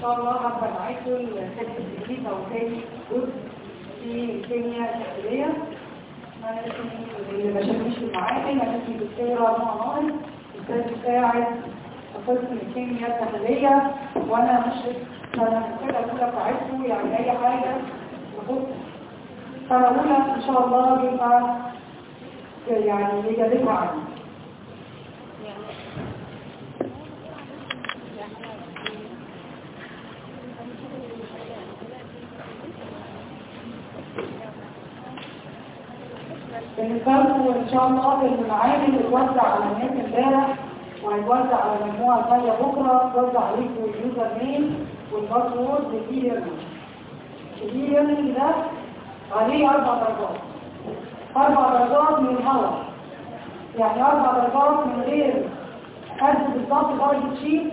شاء الله هبقى معاكم الكتاب الجديد او تاني جزء في الكيمياء التحليليه انا اسمي اللي ما شافنيش معايا انا اسمي دكتوره نوع ناقل استاذ مساعد قسم الكيمياء التحليليه وانا مشرف سنه كده الاولى بتاعتكم يعني اي حاجه تخص سنه اولى ان شاء الله بيبقى يعني اجابتها عني بالنسبة لكم إن شاء الله المعامل اللي اتوزع على الناس امبارح وهيتوزع على مجموعة ثانية بكرة اتوزع عليكم اليوزر نيم والباسورد والدي ليرنينج الدي ليرنينج ده عليه أربع درجات أربع درجات من الهواء يعني أربع درجات من غير قد بالظبط درجة شيء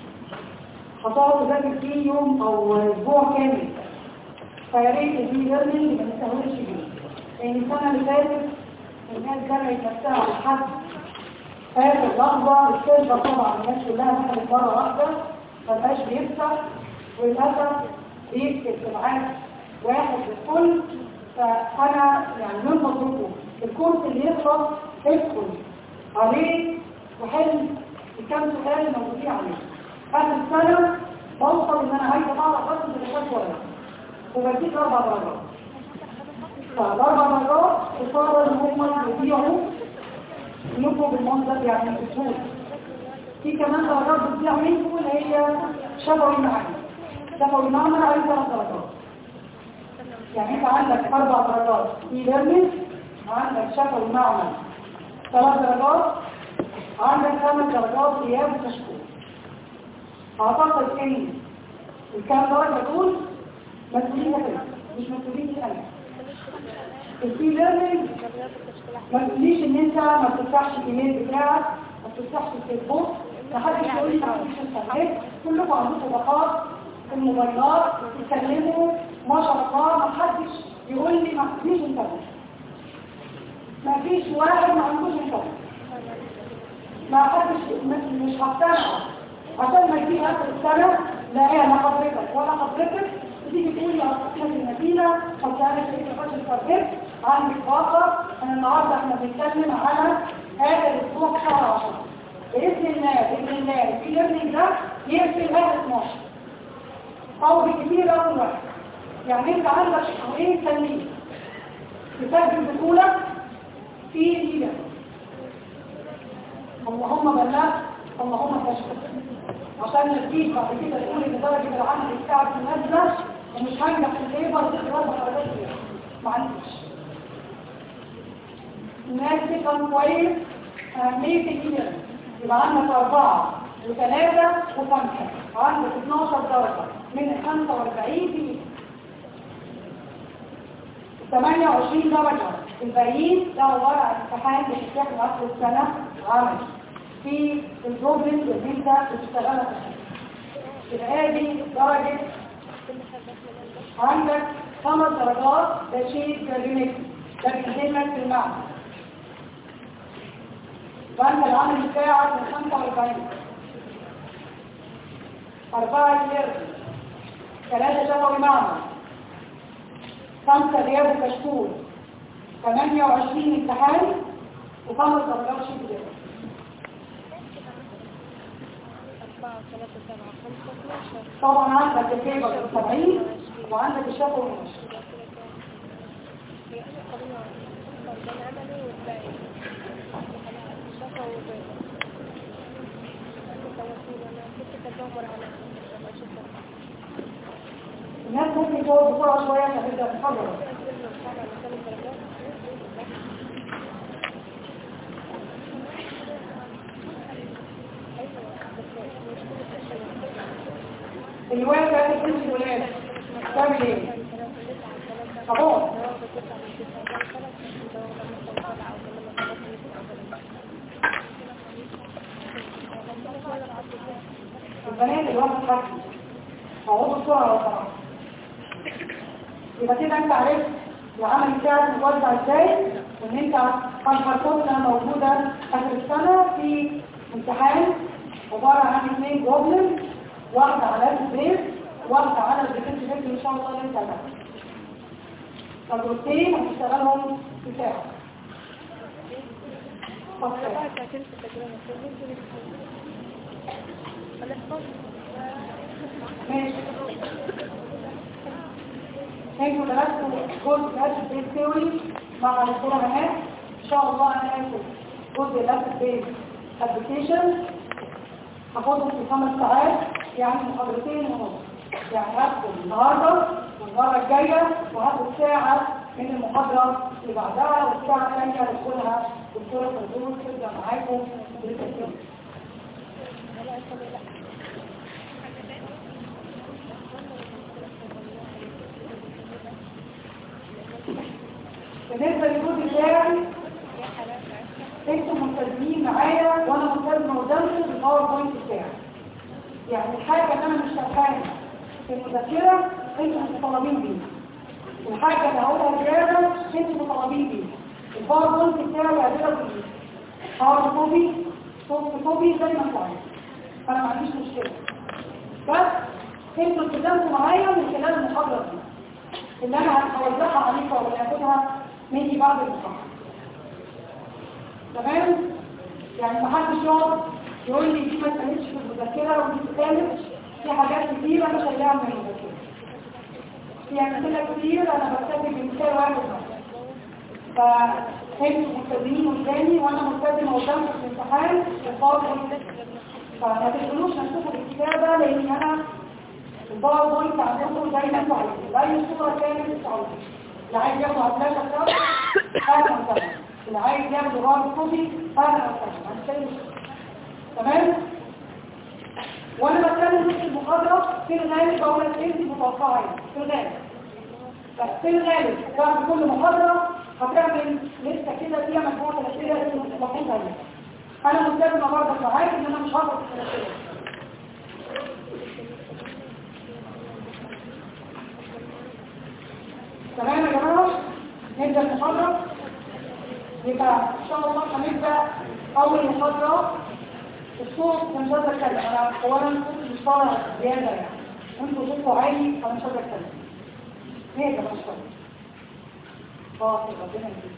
هتقعد تذاكر فيه يوم أو أسبوع كامل فيا ريت الدي ليرنينج ما نستهونش بيه لأن السنة اللي فاتت الناس جمعت نفسها لحد آخر لحظة الشركة طبعا الناس كلها دخلت مرة واحدة مبقاش بيفتح وللأسف بيكتب سمعات واحد للكل فأنا يعني من فضلكم الكورس اللي يخلص ادخل عليه وحل الكام سؤال الموجودين عليه آخر السنة بوصل إن أنا عايزة أعرف بس الدرجات ولا وبديك أربع درجات فالأربع درجات إصابة إن هم يبيعوا يبقوا بالمنظر يعني بسهولة في كمان درجات بتبيع منكم اللي هي شفوي معانا شفوي معانا عايز ثلاث درجات يعني انت عندك اربع درجات في ليرنينج عندك شفوي معنا ثلاث درجات عندك خمس درجات غياب وتشكيل اعتقد ان الكام درجه دول مسؤولين كده مش مسؤولين انا الفي ليرنينج ما تقوليش ان انت ما بتفتحش الايميل بتاعك ما بتفتحش الفيسبوك محدش يقول لي ما عنديش انترنت كلكم عندكم باقات في الموبايلات تتكلموا ما شاء الله ما حدش يقول لي ما عنديش انترنت ما فيش واحد ما عندوش انترنت ما حدش مش هقتنع عشان ما يجي اخر السنه لا هي لا حضرتك ولا حضرتك تيجي تقول لي اصل المدينه طب تعالى شريك الفاشل الفرقات عندك باقه انا النهارده احنا بنتكلم على هذا الاسبوع شهر 10 باذن الله باذن الله في ليرنينج ده يقفل هذا 12 او بالكثير رقم واحد يعني انت عندك شهرين تانيين تسجل بطولك في ليله اللهم بلغ اللهم تشكر عشان نجيب بعد كده تقول ان درجه العمل بتاعك نازله ومش هنجح في الليبر تقدر درجات فيها ما عنديش الناس تفهم كويس اهميه الكبيره يبقى عندك اربعه وثلاثه وخمسه عندك 12 درجه من 45 في 28 درجه الباقيين ده عباره عن امتحان بتتاخد اخر السنه عملي في البروبلم اللي انت بتشتغلها في يبقى ادي درجه عندك خمس درجات ده شيء جريمتي ده بيهمك في المعنى فانت العمل بتاعك من 45 أربعة يرد ثلاثة شفوي معنى خمسة غياب وكشكول 28 امتحان وخمس درجات شيء جريمتي طبعا عندك الكيبر 70 وعندك الشفوي ماشي الناس ممكن تقعد بسرعة شوية عشان تبدأ تتحضر الوالد بقى تكون الولاد تعمل ايه؟ خلاص البنات اللي واحد حكي اقعدوا بسرعة لو سمحت يبقى كده انت عرفت العمل بتاعك متوزع ازاي وان انت الفرصتنا موجودة اخر السنة في امتحان عبارة عن اثنين بروبلم واحدة على البيت شاء الله نبدأ ده تجربتين هنشتغلهم في ساعة فصل. ماشي انتوا درستوا جزء الاسد بيز ثيوري مع الدكتوره هناك ان شاء الله انا هاخد جزء الاسد بيز ابلكيشن هاخدهم في خمس ساعات يعني محاضرتين ونص يعني هاخد النهارده والمره الجايه وهاخد ساعه من المحاضره اللي بعدها والساعه الثانيه هتكونها دكتوره فردوس تبدا معاكم بالتسليم بالنسبة للجزء بتاعي انتوا ملتزمين معايا وانا ملتزمة قدامكم بالباوربوينت بتاعي يعني الحاجة اللي انا مش شايفاها في المذكرة انتوا متطلبين بيها الحاجة اللي هقولها زيادة انتوا متطلبين بيها الباوربوينت بتاعي هقدر بيه هارد كوبي سوفت كوبي زي ما انت عايز انا ما عنديش مشكلة بس انتوا التزمتوا معايا من خلال المحاضرة دي اللي انا هوزعها عليكم او اللي هاخدها مني بعد المحاضرة تمام يعني ما حدش يقعد يقول لي دي ما اتقالتش في المذكره ودي اتقالت في حاجات كتير انا شايلاها من المذكره في امثله كتير انا بكتفي بمثال واحد مثلا فانتوا ملتزمين قدامي وانا ملتزمه قدامكم في الامتحان وفاضل فما تقولوش نفسكم بالكتابه لان انا الباوربوينت عندكم زي ما انتوا عايزين لا يصوره كامل انتوا عايزين اللي عايز ياخد على فلاشه كتاب اهلا وسهلا اللي عايز ياخد رابط كوبي اهلا وسهلا هنتكلم تمام وانا بتكلم في المحاضره في الغالب بقول لك انت متوقعه ايه في الغالب بس في الغالب بعد كل محاضره هتعمل لسه كده فيها مجموعه الاسئله اللي انت متوقعين عليها انا ملتزمه برضه معاك ان انا مش هاخد في الاسئله تمام يا جماعه نبدا المحاضره يبقى ان شاء الله هنبدا اول محاضره الصوت مش قادره اتكلم انا اولا الصوت مش طالع زياده يعني انتوا صوتكم عالي فانا مش قادره اتكلم هيك مش قادره خلاص ربنا يهديك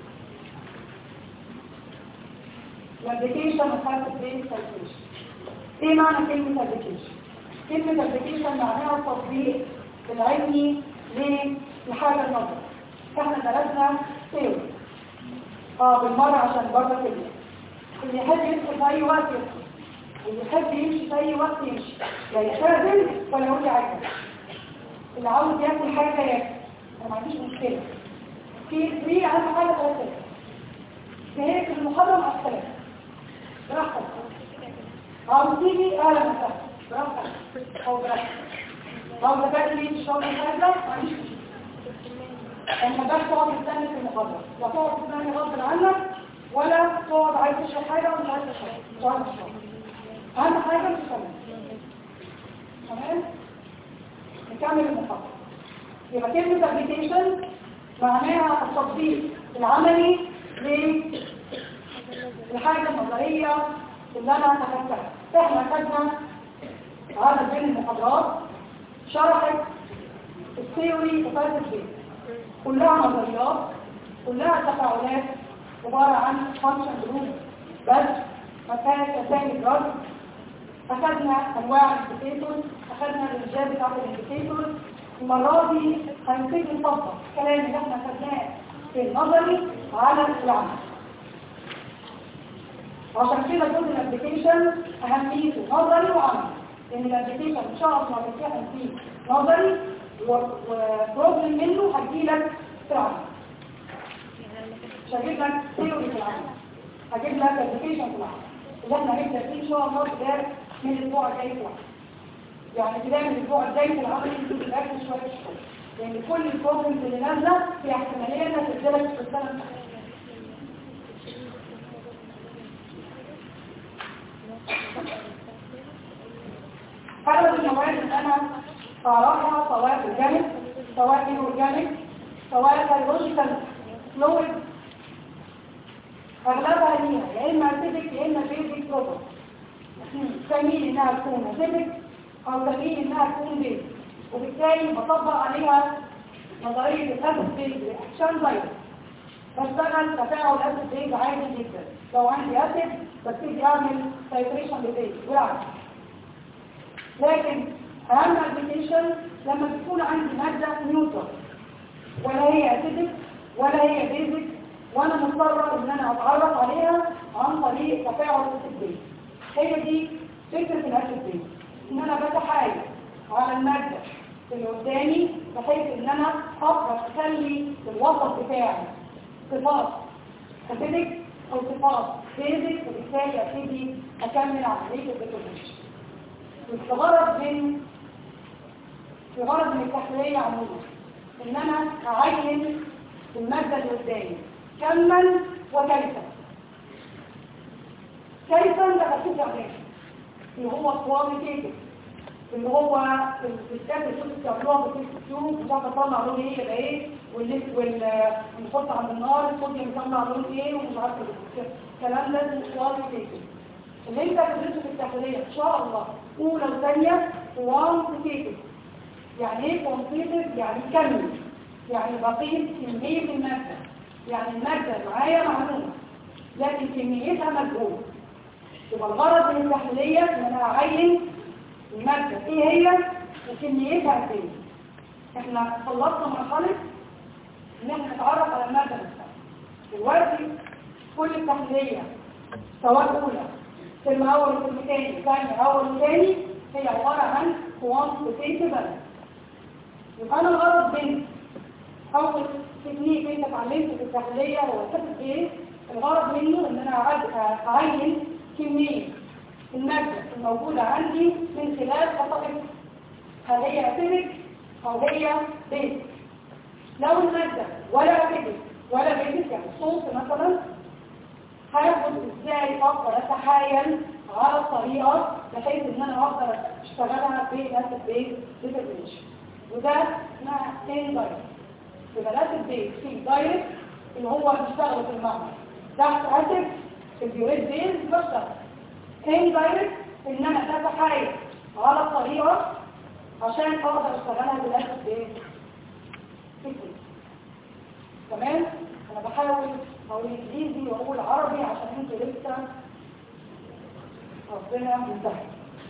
الابلكيشن بتاعت البرين كالكوليشن ايه معنى كلمه ابلكيشن كلمه ابلكيشن معناها التطبيق العلمي للحاجه النظريه احنا درسنا ثيوري اه بالمره عشان برضه كده اللي يحب يدخل في اي وقت يدخل واللي يحب يمشي في اي وقت يمشي لا يستاذن ولا يقول لي عايز اللي عاوز ياكل حاجه ياكل انا ما عنديش مشكله في في اهم حاجه ثلاثه في هيك المحاضره مع السلامه براحتك عاوز تيجي اهلا وسهلا براحتك او براحتك عاوز تاكلي تشربي حاجه ما عنديش مشكله اما ده تقعد تستنى في المحاضرة لا تقعد تستنى غصب عنك ولا تقعد عايز تشرب حاجة ومش عايز تشرب مش عايز تشرب أهم حاجة مش تمام تمام نكمل المحاضرة يبقى كلمة ابلكيشن معناها التطبيق العملي للحاجة النظرية اللي أنا تفكرها احنا خدنا هذا بين المحاضرات شرحت الثيوري وفاز البيت كلها نظريات كلها تفاعلات عبارة عن فانكشن جروب بس ما فيهاش اسامي جرد اخذنا انواع الانديكيتورز اخذنا الرجال بتاعت الانديكيتورز المرة دي هنبتدي نطبق الكلام اللي احنا خدناه في النظري على العمل وعشان كده جزء الابلكيشن اهميته نظري وعملي لان الابلكيشن ان شاء الله بنتكلم فيه نظري وبروبلم منه هجيلك في العمل مش هجيب لك ثيوري في العمل هجيب لك ابلكيشن في العمل اللي احنا هنبدا فيه ان شاء الله بدايه من الاسبوع الجاي في العمل يعني بدايه من الاسبوع الجاي في العمل انتوا تركزوا شويه في الشغل لان كل البروبلمز اللي نازله في احتماليه انها تتدرس في السنه الجايه أغلب المواد اللي أنا أعرفها سواء أورجانيك سواء إنورجانيك سواء بيولوجيكال فلويد أغلبها ليها يا إما أسيدك يا إما بيزك بروبر تميل إنها تكون أسيدك أو تميل إنها تكون بيزك وبالتالي بطبق عليها نظريه الاسيد بيز رياكشن دايركت بشتغل تفاعل اسيد بيز عادي جدا لو عندي اسيد ببتدي اعمل تايتريشن لبيز ويعمل لكن اهم ابلكيشن لما تكون عندي ماده نيوترال ولا هي اسيدك ولا هي بيزك وانا مضطره ان انا اتعرف عليها عن طريق تفاعل الاسيد بيز هي دي فكره الاسيد بيز ان انا بتحايل على الماده اللي قدامي بحيث ان انا اقدر اخلي الوسط بتاعي صفات اسيدك او صفات بيزك وبالتالي ابتدي اكمل عمليه الديكومنشن الغرض من الغرض من التحلية عموما ان انا اعين المادة اللي قدامي كما وكيفا كيفا ده بشوف يعني اللي هو كواليتيتيف اللي هو الستات اللي شفت بتعملوها في التيوب مش عارفه اطلع لون ايه يبقى ايه والليك ونحط عند النار الصوديوم يطلع لون ايه ومش عارفه الكلام ده اسمه كواليتيتيف اللي انت هتدرسه في التحلية ان شاء الله اولى وثانيه كوانتيتيف يعني ايه كوانتيتيف يعني كمي يعني بقيم كميه الماده يعني الماده معايا معلومه لكن كميتها مجهول يبقى الغرض من التحلية ان انا اعين المادة ايه هي وكميتها قد ايه احنا خلصنا مرحلة ان احنا نتعرف على المادة نفسها دلوقتي كل التحلية سواء اولى ترم اول وترم تاني ثاني اول وثاني هي عبارة عن quantitative analysis يبقى انا الغرض من اول تكنيك انت اتعلمته في التحلية هو اساس ايه الغرض منه ان انا أعد- اعين كمية المادة الموجودة عندي من خلال خطائف هل هي اسيدك او هي بيزك لو المادة ولا اسيدك ولا بيزك يعني صوت مثلا هاخد ازاي اقدر اتحايل على الطريقة بحيث ان انا اقدر اشتغلها في الاسيد بيز ديفينيشن وده اسمها تاني دايركت يبقى الاسيد بيز في دايركت اللي هو بيشتغل في المعمل تحت اسيد البيوريت بيز بشتغل تاني دايركت ان انا اتحايل على الطريقة عشان اقدر اشتغلها بالاسيد بيز فكري تمام انا بحاول اقول انجليزي واقول عربي عشان انتوا لسه ربنا منتهي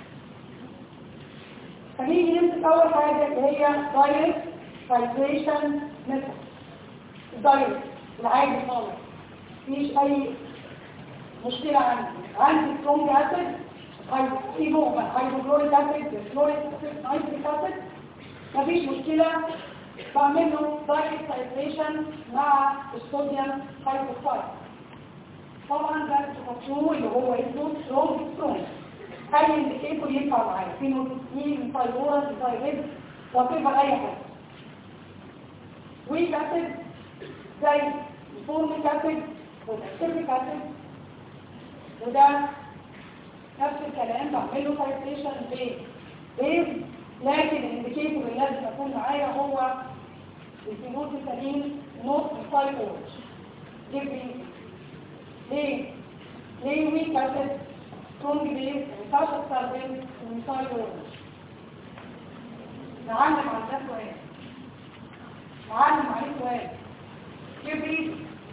فنيجي نمسك اول حاجه اللي هي دايركت فايبريشن ميثود الدايركت العادي خالص مفيش اي مشكله عندي عندي سترونج اسيد في نوع هيدروكلوريك اسيد فلوريك اسيد نايتريك اسيد مفيش مشكله بعمل له دايركت فايبريشن مع الصوديوم هيدروكسيد طبعا ده التفاصيل اللي هو اسمه سترونج سترونج اي انديكيتور ينفع معايا في نوتين فايبورس فايبريد وكيف اي حاجه ويك اسيد زي الفورميك اسيد والاسيتيك اسيد وده نفس الكلام بعمل له فايبريشن بيز بيز لكن الانديكيتور اللي لازم يكون معايا هو الفينوت السليم نوت فايبورس ليه ليه ليه ويك اسيد سترونج بيز ما ينفعش استخدم الميثايل اورنج نعلم على ده سؤال نعلم عليه سؤال كبريت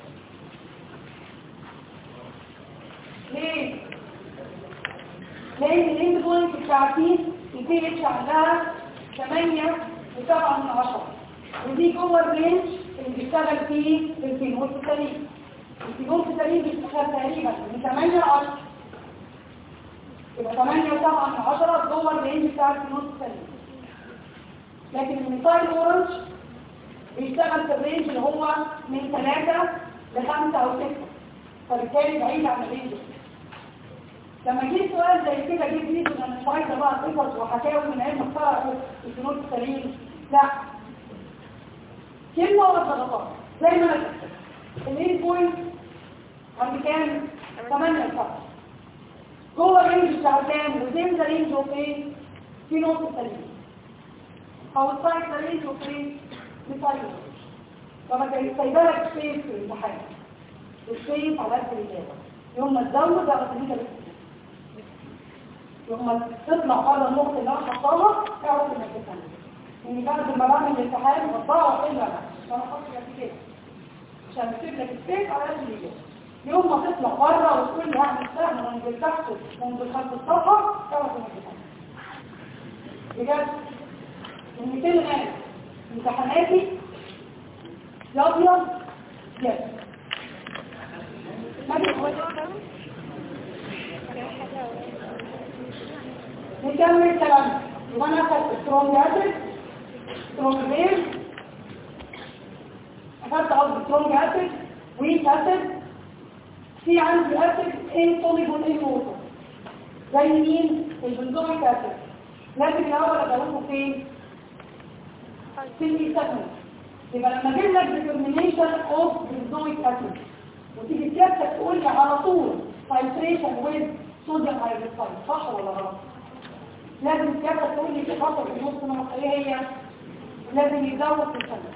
ليه لان الاند بوينت بتاعتي البي اتش عندها 8 و7 من 10 ودي جوه الرينج اللي بيشتغل فيه الفينول السليم الفينول السليم بيشتغل تقريبا من 8 ل 10 يبقى 8 و7 من 10 جوه الرينج بتاع الفينول السليم لكن الميثايل اورنج بيشتغل في الرينج اللي هو من 3 ل 5 او 6 فبالتالي بعيد عن الرينج لما جه سؤال زي كده جه فيه انا مش عايزه بقى قصص وحكاوي من علم الفرق الفنون السليم لا كلمه ولا غلطات زي ما انا الايه بوينت عند كام 8 الفرق جوه الرينج بتاع كام وزين ذا رينج اوف ايه في نقطه سليم او السايد ذا رينج اوف ايه مثال طب سايبه لك سبيس في الامتحان السبيس على قد الاجابه يوم ما تزود ده بس انت يوم ما تطلع بره النقطه اللي انا حطاها اعرف انك تفهم اني بعد ما بعمل الامتحان بضطر الا عشان احط كده عشان اسيب لك السيف على قد اللي يوم ما تطلع بره وتقول لي هعمل سهم وانزل تحت وانزل خلف الصفحه تعرف الامتحان بجد ان تلغى امتحاناتي يا ابيض يس نكمل كلامنا يبقى انا اخدت سترونج اسيد سترونج بيز اخدت قصدي سترونج اسيد ويك اسيد في عندي اسيد ايه سوليبل ايه ووتر زي مين البنزويك اسيد لازم الاول ادوقه فين في الايثانول يبقى لما اجيب لك ديترمينيشن اوف بنزويك اسيد وتيجي سيادتك تقول لي على طول تايتريشن ويز صوديوم هيدروكسيد صح ولا غلط لازم سيادتك تقول لي في خطر في النص نمط ايه هي لازم يزود في السنه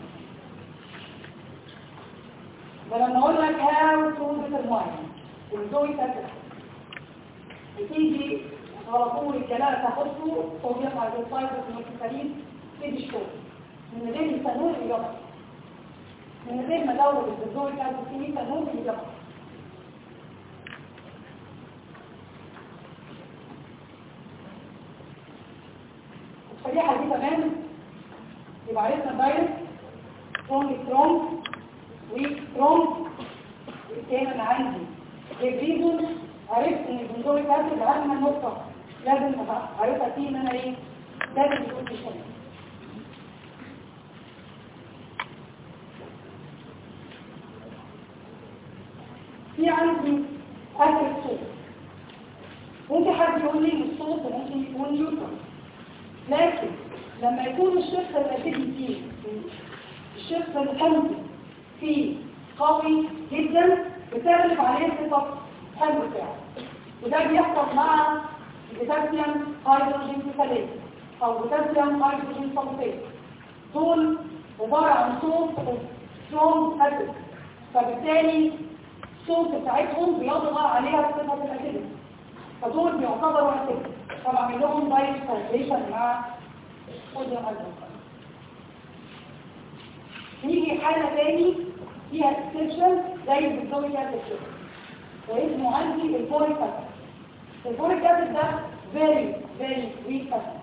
فلما اقول لك هاو تو ديترماين بنزويك اسيد وتيجي على طول الجلاله تاخده صوديوم هيدروكسيد والميثانين تيجي الشغل من غير التنور يجبر من غير ما ادور الدكتور كان في تنور يجبر الشريحه دي تمام يبقى عرفنا الدايركت سترونج سترونج ويك سترونج والتاني انا عندي الريزون عرفت ان البنزويك اسيد اهم نقطه لازم اعرفها فيه ان انا ايه لازم يكون في شمس في عندي أكل صوت ممكن حد يقول لي الصوت ممكن يكون نيوترال لكن لما يكون الشخص الأسيدي فيه الشخص الحمضي فيه قوي جدا بتغلب عليه الصفة الحمض بتاعه وده بيحصل مع بوتاسيوم هيدروجين سيكاليت أو بوتاسيوم هيدروجين سلفيت دول عبارة عن صوت سترونج أسيد فبالتالي الصوت بتاعتهم بيضغط عليها صفة الأسيدة فدول بيعتبروا أسيد فبعمل لهم دايت فايبريشن مع صوديوم هيدروكسيد نيجي حالة تاني فيها اكسبشن زي البنزويك اسيد واسمه عندي البوريك اسيد البوريك اسيد ده very very weak acid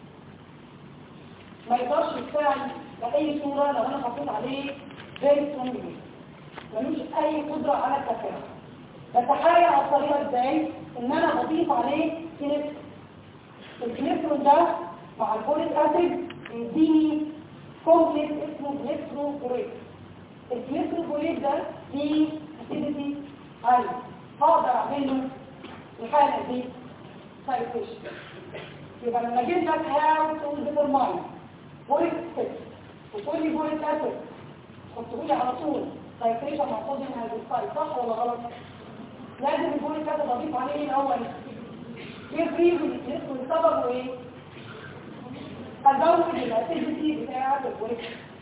ما يقدرش يشتغل بأي صورة لو أنا حطيت عليه very strong ملوش اي قدرة على التفاعل بتحايل على الطريقة ازاي ان انا بضيف عليه كنسترون الكنسترون ده مع البوليك اسيد يديني كومبلكس اسمه جليسروفوريت الجليسروفوريت ده فيه اسيديتي عالية هقدر اعمله في الحالة دي سايتيشن يبقى لما جيت لك هاو تو ديترماين بوليك اسيد وتقول لي بوليك اسيد وتقول لي على طول سايتريشن مع صوديوم هيدروكسيد صح ولا غلط لازم يكون كده بضيف عليه الاول ايه بريفي اسمه السبب وايه ازود الاسيديتي بتاعه البوليك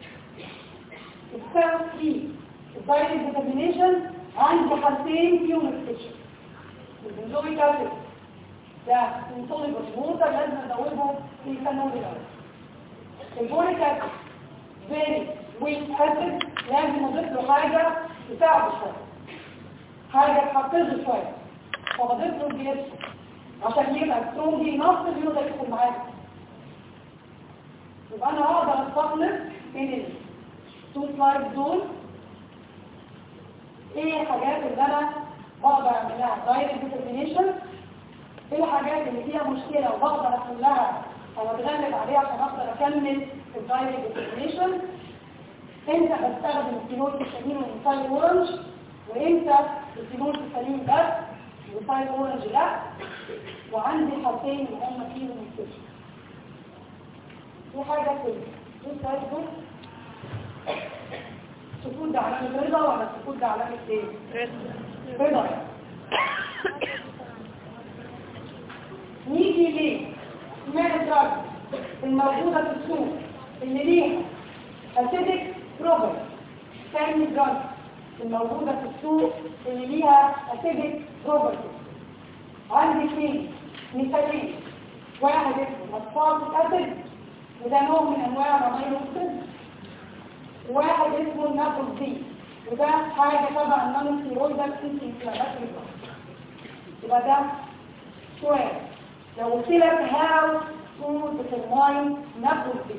السبب فيه الدايركت ديترمينيشن عندي حالتين فيهم اكسبشن البنزويك اسيد ده انسوليبل ووتر لازم ازوده في الكانول الاول البوليك اسيد فيري ويك اسيد لازم اضيف له حاجه تساعده شويه حاجه تحفزه شويه فبضيف له الجليس عشان يبقى سترونج نص اليوم ده يدخل معايا يبقى انا هقدر استخلص بين التو سلايد دول ايه الحاجات اللي انا بقدر اعملها دايركت ديترمينيشن ايه الحاجات اللي فيها مشكله وبقدر احلها او اتغلب عليها عشان اقدر اكمل في الدايركت ديترمينيشن امتى بستخدم الفينول السليم والمثال اورنج وامتى الفينول السليم بس ومثال اورنج لا وعندي حالتين اللي هم فيهم الكشف في حاجه كده بص عايزكم السكوت ده علامه رضا ولا السكوت ده علامه ايه؟ رضا نيجي ليه؟ اسمها الدرج الموجوده في السوق اللي ليها اسيدك بروبر ثاني دراج الموجودة في السوق اللي ليها اسيدك بروبرتي عندي اثنين مثالين واحد اسمه مصفات اسيد وده نوع من انواع الرمايل الطب واحد اسمه النابل دي وده حاجه تبع النون ستيرويدال انتي انفلاماتوري يبقى ده سؤال لو قلت لك هاو تو ديترماين نابل دي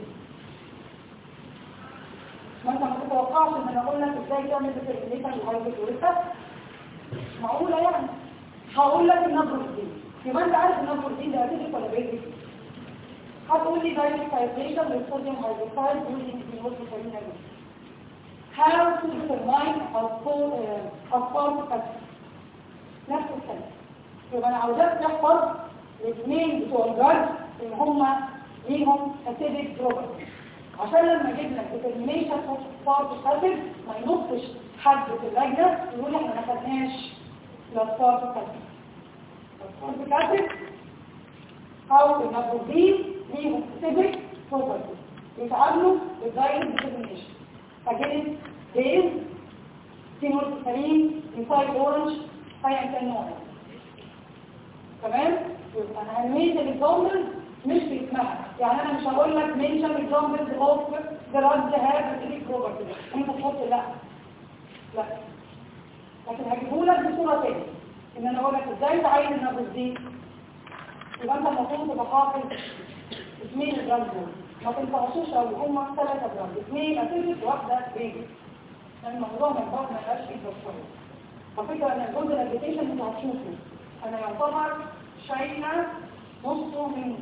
ما انت ما تتوقعش ان انا اقول لك ازاي تعمل ديترمينيشن للهايبوتوريكس معقوله يعني هقول لك النبر دي يبقى انت عارف النبر دي ده اسيدك ولا بيزك هتقول لي دايركت تايتريشن للصوديوم هيدروكسيد يوزنج فينوسيفالين how to determine asphalt factor نفس الكلام يبقى انا عاوزاك تحفظ الاثنين بتوع الجرد اللي هم ليهم اسيدك بروبرتي عشان لما اجيب لك ديترمينيشن اوف سبارت اسيد ما ينطش حد في اللجنه يقول احنا ما خدناش لا سبارت اسيد سبارت اسيد او النابوزين ليهم اسيدك بروبرتي يتعاملوا بالدايركت ديترمينيشن فجلد بيز سينوسفرين ميثايل اورنج ايا كان نوعه تمام يبقى انا هنميز الاكزامبلز مش في اسمها يعني انا مش هقول لك منشن اكزامبلز اوف جراند هاف سيليك بروبرتي انت تحط لا لا لكن هجيبه لك بصوره ثانيه ان انا اقول لك ازاي تعين النبض دي يبقى انت المفروض تبقى حافظ اثنين الجراند دول ما تنفعشوش او هم ثلاثة جرام اثنين اسيدك واحدة بيجي لان الموضوع ما ينفعش ما يبقاش فيه شوية ففكرة ان الجزء الابليكيشن انت هتشوفه انا يعتبر شايلة نصه منه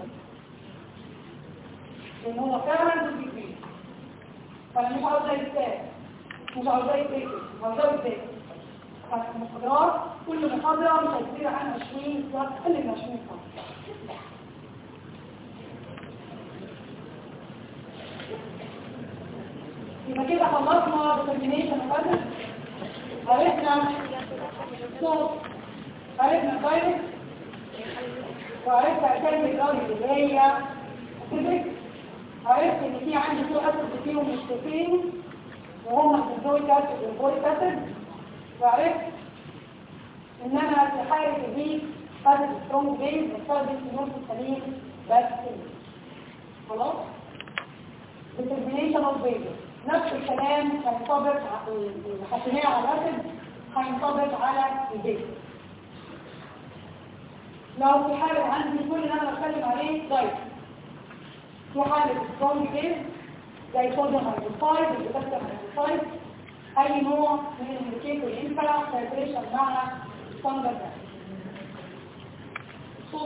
لان هو فعلا جزء كبير فانا مش عاوزاه يتساب مش عاوزاه يتاكل مش عاوزاه يتاكل فالمحاضرات كل محاضرة مش هتصير عن 20 ساعة اقل من 20 ساعة يبقى كده خلصنا determination of عرفنا صوت عرفنا دايركت وعرفنا كلمة دايركت اللي هي اسيدك عرفت ان في عندي تو اسيد فيهم مشتتين وهم البوزويك اسيد والبوريك اسيد وعرفت ان انا في حالة الريك اسيد سترونج بيز بستخدم سنون السليم بس خلاص determination of basis نفس الكلام هينطبق اللي حطيناه على الاسد هينطبق على البيت لو في حالة عندي كل اللي انا بتكلم عليه دايت في حالة سترونج بيز زي صوديوم هيدروكسيد البوتاسيوم هيدروكسيد اي نوع من الانديكيتور ينفع سيبريشن مع ستاندرد صوت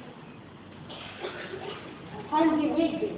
عندي ويك بيز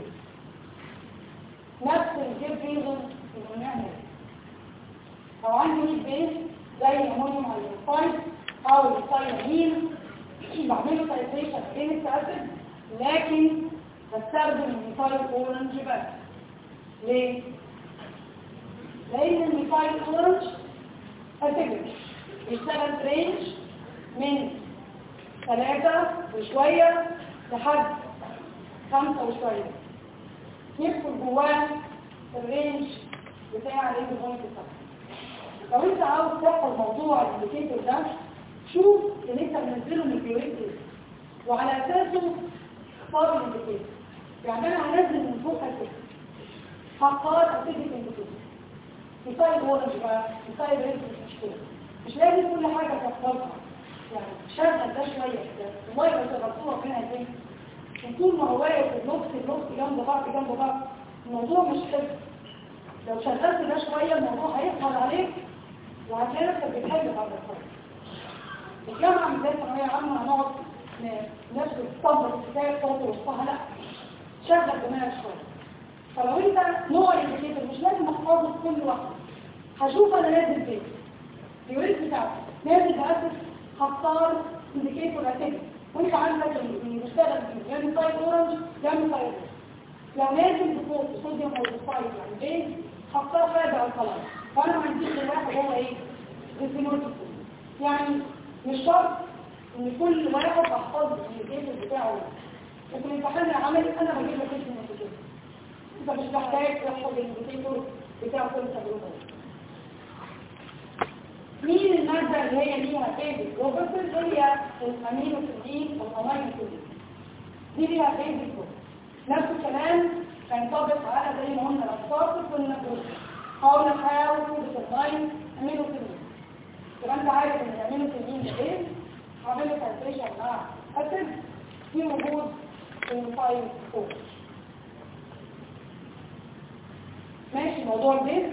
نفس الجيب ريزون اللي بنعمل لو عندي ويك بيز زي الامونيوم هيدروكسيد او الثايامين بعمله تايتريشن كيميك اسيد لكن بستخدم الميثايل اورنج بس ليه؟ لان الميثايل اورنج اسيدك بيشتغل رينج من ثلاثة وشوية لحد خمسة وشوية يدخل جواه الرينج بتاع الرينج بوينت لو انت عاوز تحفظ موضوع الانديكيتور ده شوف اللي انت منزله من البيوريتي وعلى اساسه اختار الانديكيتور يعني انا هنزل من فوق اسيد هختار اسيد الانديكيتور مثال اورنج بقى مثال رينج مش مشكله مش لازم كل حاجه تحفظها يعني شغل ده شويه كده الميه لو شغلتوها فين هتلاقي طول ما هو واقف النص النص جنب بعض جنب بعض الموضوع مش حلو لو شغلت ده شويه الموضوع هيسهل عليك وهتلاقي نفسك بتحل بعد الفرق الجامعه من ذات ثانويه عامه هنقعد نفس الصبر الكتاب صوت وسطها لا شغل دماغك شويه فلو انت نوع الانديكيتور مش لازم احفظه في كل واحده هشوف انا نازل فين اليوريت بتاعتي نازل باسس هختار انديكيتور اساسي وانت عندك المشتغل فيه يا مثايل اورنج يا مثايل لو نازل بفوق صوديوم او بفايل يعني بين هختار حاجه الكلام فانا ما عنديش غير واحد هو ايه الفينول يعني مش شرط ان كل واحد احفظ الانديكيتور بتاعه لكن الامتحان العملي انا بجيب لك اسم الانديكيتور انت مش محتاج تحفظ الانديكيتور بتاع كل تجربه مين المادة اللي هي ليها بيزك روبرتس هي الامينوسيدين او الامينوسيدين دي ليها بيزك نفس الكلام هينطبق على زي ما قلنا الاسبارتس والنابوس هقول لك هاو تو ديترماين امينوفيلين يبقى انت عارف ان الامينوفيلين ده ايه عامل له تايتريشن مع اسيد في موجود في الفايل فوق ماشي موضوع البيت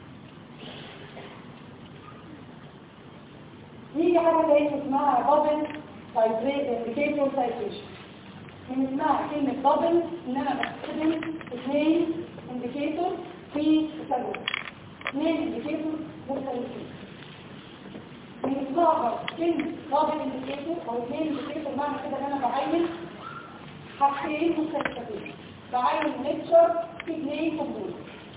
نيجي حاجة تانية اسمها بابل انديكيتور سايتيشن من اسمها كلمة بابل ان انا بستخدم اثنين انديكيتور في تسلل اثنين انديكيتور مختلفين من اسمها برضه كلمة بابل انديكيتور او اثنين انديكيتور معنى كده ان انا بعين حاجتين مختلفتين بعين ميكشر في اثنين كومبوز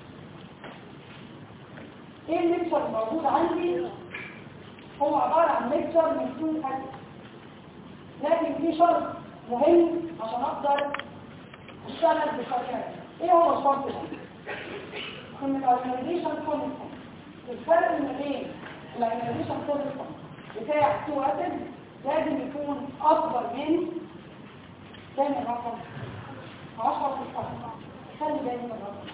ايه الميكشر الموجود عندي هو عبارة عن ميكشر من تو حاجات لكن في شرط مهم عشان اقدر اشتغل بطريقه ايه هو الشرط ده؟ ان الاورجنايزيشن كونستنت الفرق ما بين الاورجنايزيشن كونستنت بتاع تو اسيد لازم يكون اكبر من كام الرقم 10 في الصفحه خلي بالك من الرقم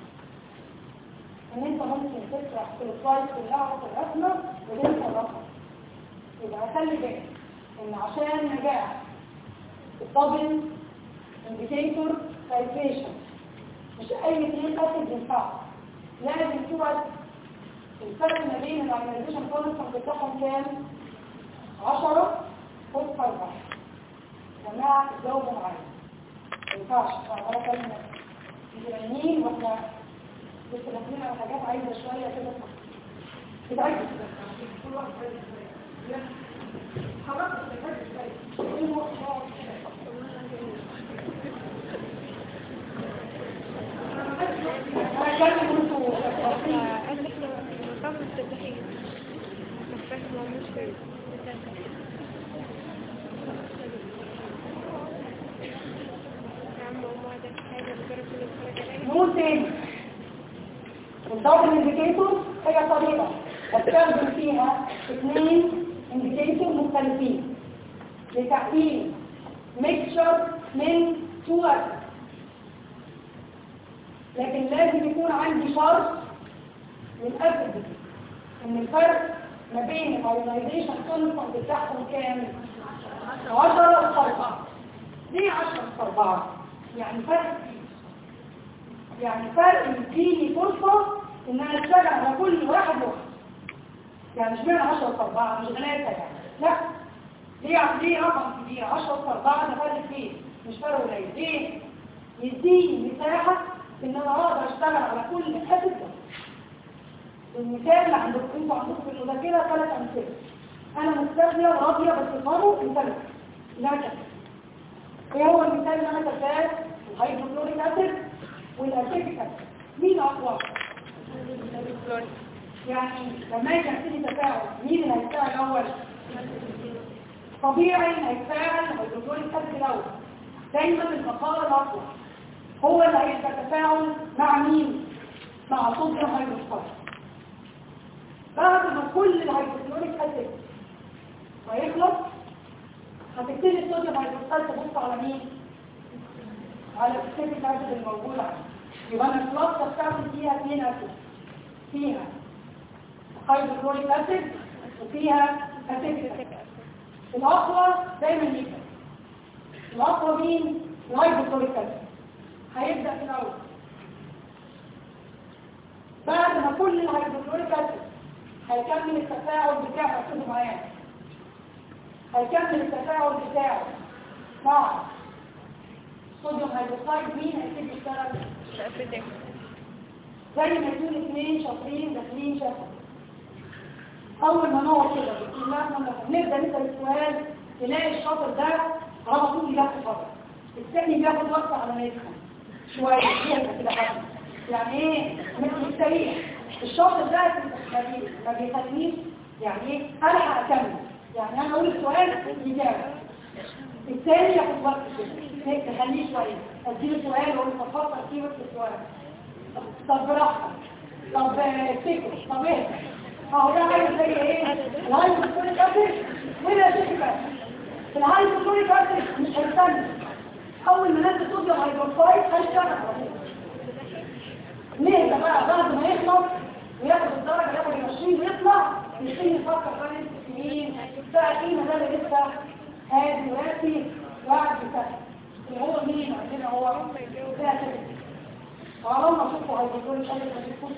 ان انت ممكن تسرح في السلايد كلها في الرسمه وتنسى الرقم يبقى خلي بالك ان عشان نجاح الدبل انديكيتور تايتريشن مش اي اثنين اسيد ينفع لازم تبقى الفرق ما بين الاورجنايزيشن كونستنت بتاعهم كام 10 فوق 4 جماعه تجاوبوا معايا ما ينفعش فانا كلمه متبينين واحنا لسه داخلين على حاجات عايزه شويه كده كده عايزه كده كل واحد عايز خلاص نقول تاني الدبل انديكيتور هي طريقة بستخدم فيها اثنين انديكيتور مختلفين لتحليل ميكشر من تو لكن لازم يكون عندي شرط للأسد ان الفرق ما بين الاورجنايزيشن كونسنت بتاعهم كام 10 و 4 ليه 10 و 4 يعني فرق كتير. يعني فرق يديني فرصة ان انا اشتغل على كل واحد واحد يعني مش معنى 10 و 4 مش ثلاثة يعني لا ليه ليه رقم كبير 10 و 4 ده فرق كبير مش فرق قليل ليه يديني مساحة ان انا اقدر اشتغل على كل حته المثال اللي عندكم انتوا عندكم في المذاكره ثلاث امثله انا مستغنيه وراضيه بس تفهموا مثال لا كده ايه هو المثال اللي انا كتباه الهيدروكلوريك اسيد والاسيتيك اسيد مين اقوى يعني لما يجي يحصل تفاعل مين اللي هيتفاعل الاول طبيعي هيتفاعل الهيدروكلوريك اسيد الاول دايما المقام الاقوى هو اللي هيبقى تفاعل مع مين مع صوديوم هيدروكسيد بعد ما كل الهيدروكلوريك اسيد هيخلص هتبتدي الصوديوم هيدروكسيد تبص على مين على الاسيتيك اسيد الموجود عندي يبقى انا الكلاس بتاعتي فيها اثنين اسيد فيها هيدروكلوريك اسيد وفيها اسيتيك اسيد الاقوى دايما يبقى الاقوى مين الهيدروكلوريك اسيد هيبدأ في الأول بعد ما كل الهيدروكلوريك اسيد هيكمل التفاعل بتاعه ركزوا معايا هيكمل التفاعل بتاعه مع صوديوم هيدروكسيد مين هيبتدي يشتغل زي ما يكون اثنين شاطرين داخلين شاطر اول ما نقعد كده بسم الله الرحمن الرحيم نبدا نسال السؤال تلاقي الشاطر ده على طول ياخد وقت الثاني بياخد وقت على ما يفهم شوية كده كده حاجة يعني ايه مش سريع الشاطر ده ما بي- ما بيخلينيش يعني ايه الحق اكمل يعني انا اقول السؤال يجاوب الثاني ياخد وقت كده هيك تخليه شوية اديله سؤال واقول له تفكر فيه وقت السؤال طب- طب براحتك طب افتكر طب ايه اهو ده عايز زي ايه الهايدروكلوريك اسيد ولا اسيتيك اسيد الهايدروكلوريك اسيد مش هيستنى اول ما نزل صوديوم هيدروكسيد هيشتغل على طول. ليه بقى بعد ما يخلص وياخد الدرجة ياخد العشرين ويطلع يبتدي يفكر بقى ست سنين بقى قيمة ده اللي لسه هادي وراسي وقاعد بسهل اللي هو مين عندنا هو ده كده وعلى ما اشوفه هيقولوا لي شايف ما تشوفوش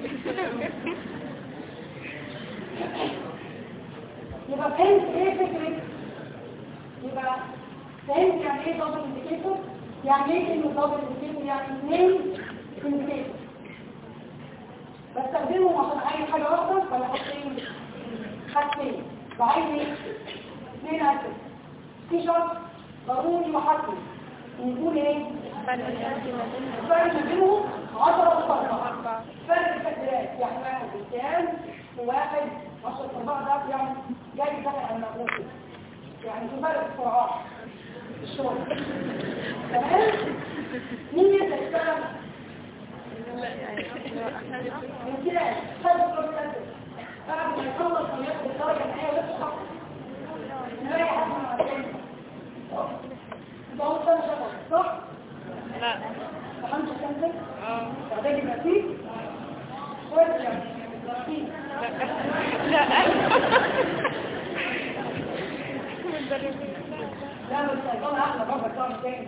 يبقى فهمت ايه فكرة يبقى فهمت يعني ايه دبل انديكيتور يعني ايه كلمة دبل انديكيتور يعني اثنين انديكيتور بستخدمهم عشان اي حاجة واحدة ولا حاجتين حاجتين بعين ايه اثنين اسف في شرط ضروري وحتمي نقول ايه الفرق ما بينهم 10 وأربعة فرق التكبيرات يعني واحد بالكام وواحد 10 أربعة ده يعني جاي دخل على المغلوب يعني في فرق السرعات الشغل تمام مين يبدأ يشتغل؟ امتلاك خد الكورسات بعد ما يخلص وياخد الدرجة النهائية ويفتح نلاقي حد مع الثاني يبقى هو سنة شغل صح؟ لا فهمت كنزك؟ اه بعدين يبقى فيه شوية يعني مدرسين لا لا بس هيكون احلى بابا طعم تاني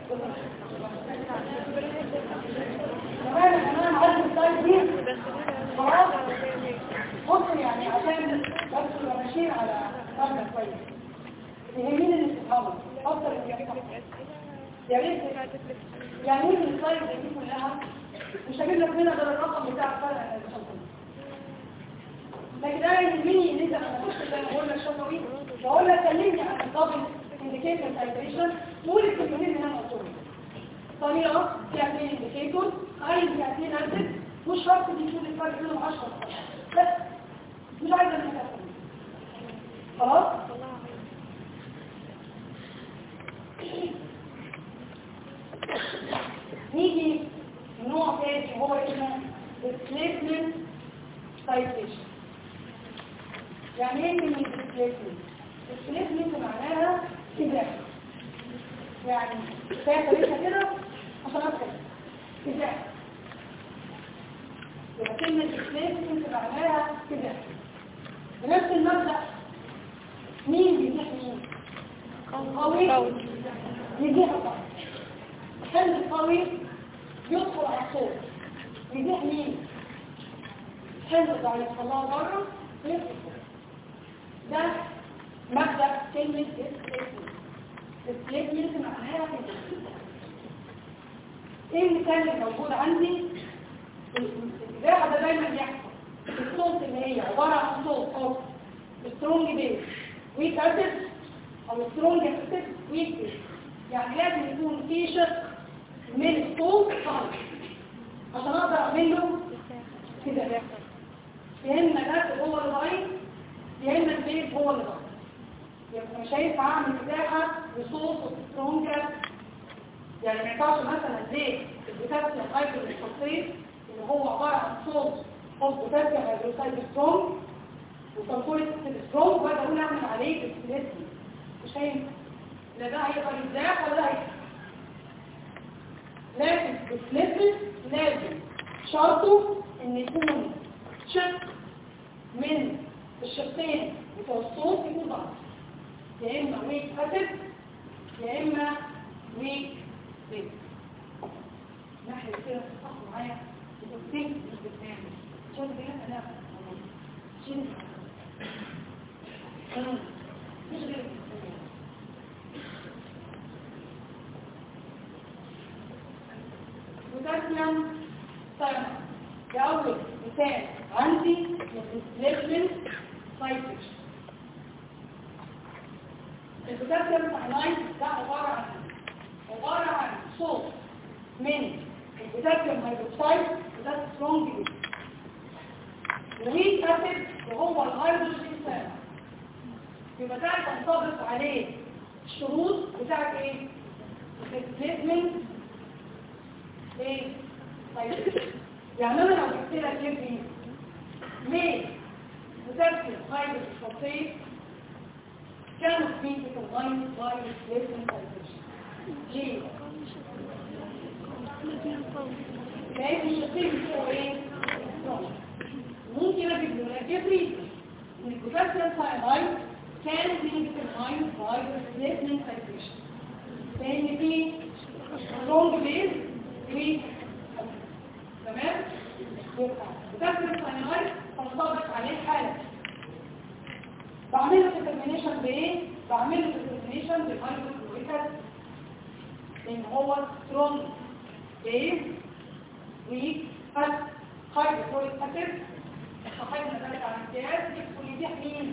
كمان انا عارف السايد دي خلاص بص يعني عشان بس نبقى ماشيين على مبنى كويس يهمني الاستفهام افضل الجامعة يا ريت يعني ايه السلايد دي كلها مش هجيب لك منها غير الرقم بتاع الفرق الشطري لكن انا يهمني ان انت لما تخش زي ما بقول لك شطري بقول لك كلمني عن الدبل انديكيتور تايتريشن قول الكلمتين اللي انا قلتهم طريقه فيها اثنين انديكيتور عايز فيها اثنين اسيد مش شرط دي تشوف الفرق بينهم 10 بس مش عايزه انك تفهم خلاص نيجي نوع تاني وهو اسمه displacement citation يعني ايه كلمة displacement؟ displacement معناها كده يعني كفاية طريقة كده عشان ادخل كده يبقى كلمة displacement معناها كده بنفس المبدأ مين بيزيح مين؟ القوي يزيح الضعيف الحمل القوي يدخل على الصوت يزيح مين الحمل الضعيف طلعه بره ويدخل ده مبدأ كلمة displacement displacement معناها كده ايه المثال اللي موجود عندي الاتجاه ده دايما يحصل الصوت اللي هي عبارة عن صوت او سترونج بيس ويك اسيد او سترونج اسيد ويك بيس يعني لازم يكون في شق من الصوت خالص عشان اقدر اعمل له كده يا اما ده هو اللي ضعيف يا اما البيت هو اللي ضعيف يبقى مش هينفع اعمل مساحه لصوت سترونجر يعني ما ينفعش مثلا زي البوتاسيوم هيدروكسيد اللي هو عباره عن صوت او بوتاسيوم هيدروكسيد سترونج وصلفوريك سترونج وبعد اقول اعمل عليه ديسبليسمنت مش هينفع لا ده هيبقى مزاح ولا هيبقى لكن الديسبليسمنت لازم شرطه ان يكون شق من الشقين بتوع الصوت يكون ضعف يا اما ويك اسيد يا اما ويك بيت ناحية كده تتفق معايا بتبتين مش بتنام شوف كده انا شيل مش غير بوتاسيوم طيب ده اول مثال عندي الديسبليسمنت سايتش البوتاسيوم ساينايد ده عباره عن عباره عن صوت من البوتاسيوم هيدروكسيد وده سترونج جدا الويك اسيد وهو الهيدروجين سام يبقى ده تنطبق عليه الشروط بتاعت ايه؟ الديسبليسمنت ايه؟ طيب يعني انا لو جبت لك يبني ليه بوتاسيوم هيدروكسيد كانوا في تتغير باي displacement vibration ليه؟ لان الشقين بتوعه ايه؟ strong. ممكن اجيب له الجبري ان البوتاسيوم ساينايد كان be determined by the replacement titration لان في strong base weak تمام؟ يبقى بوتاسيوم ساينايد تنطبق عليه حاله بعمل له determination بايه؟ بعمل له determination بالهايدروكلوريك ان هو strong base weak acid هايدروكلوريك اسيد صاحبنا ذلك على الامتياز يدخل يبيع مين؟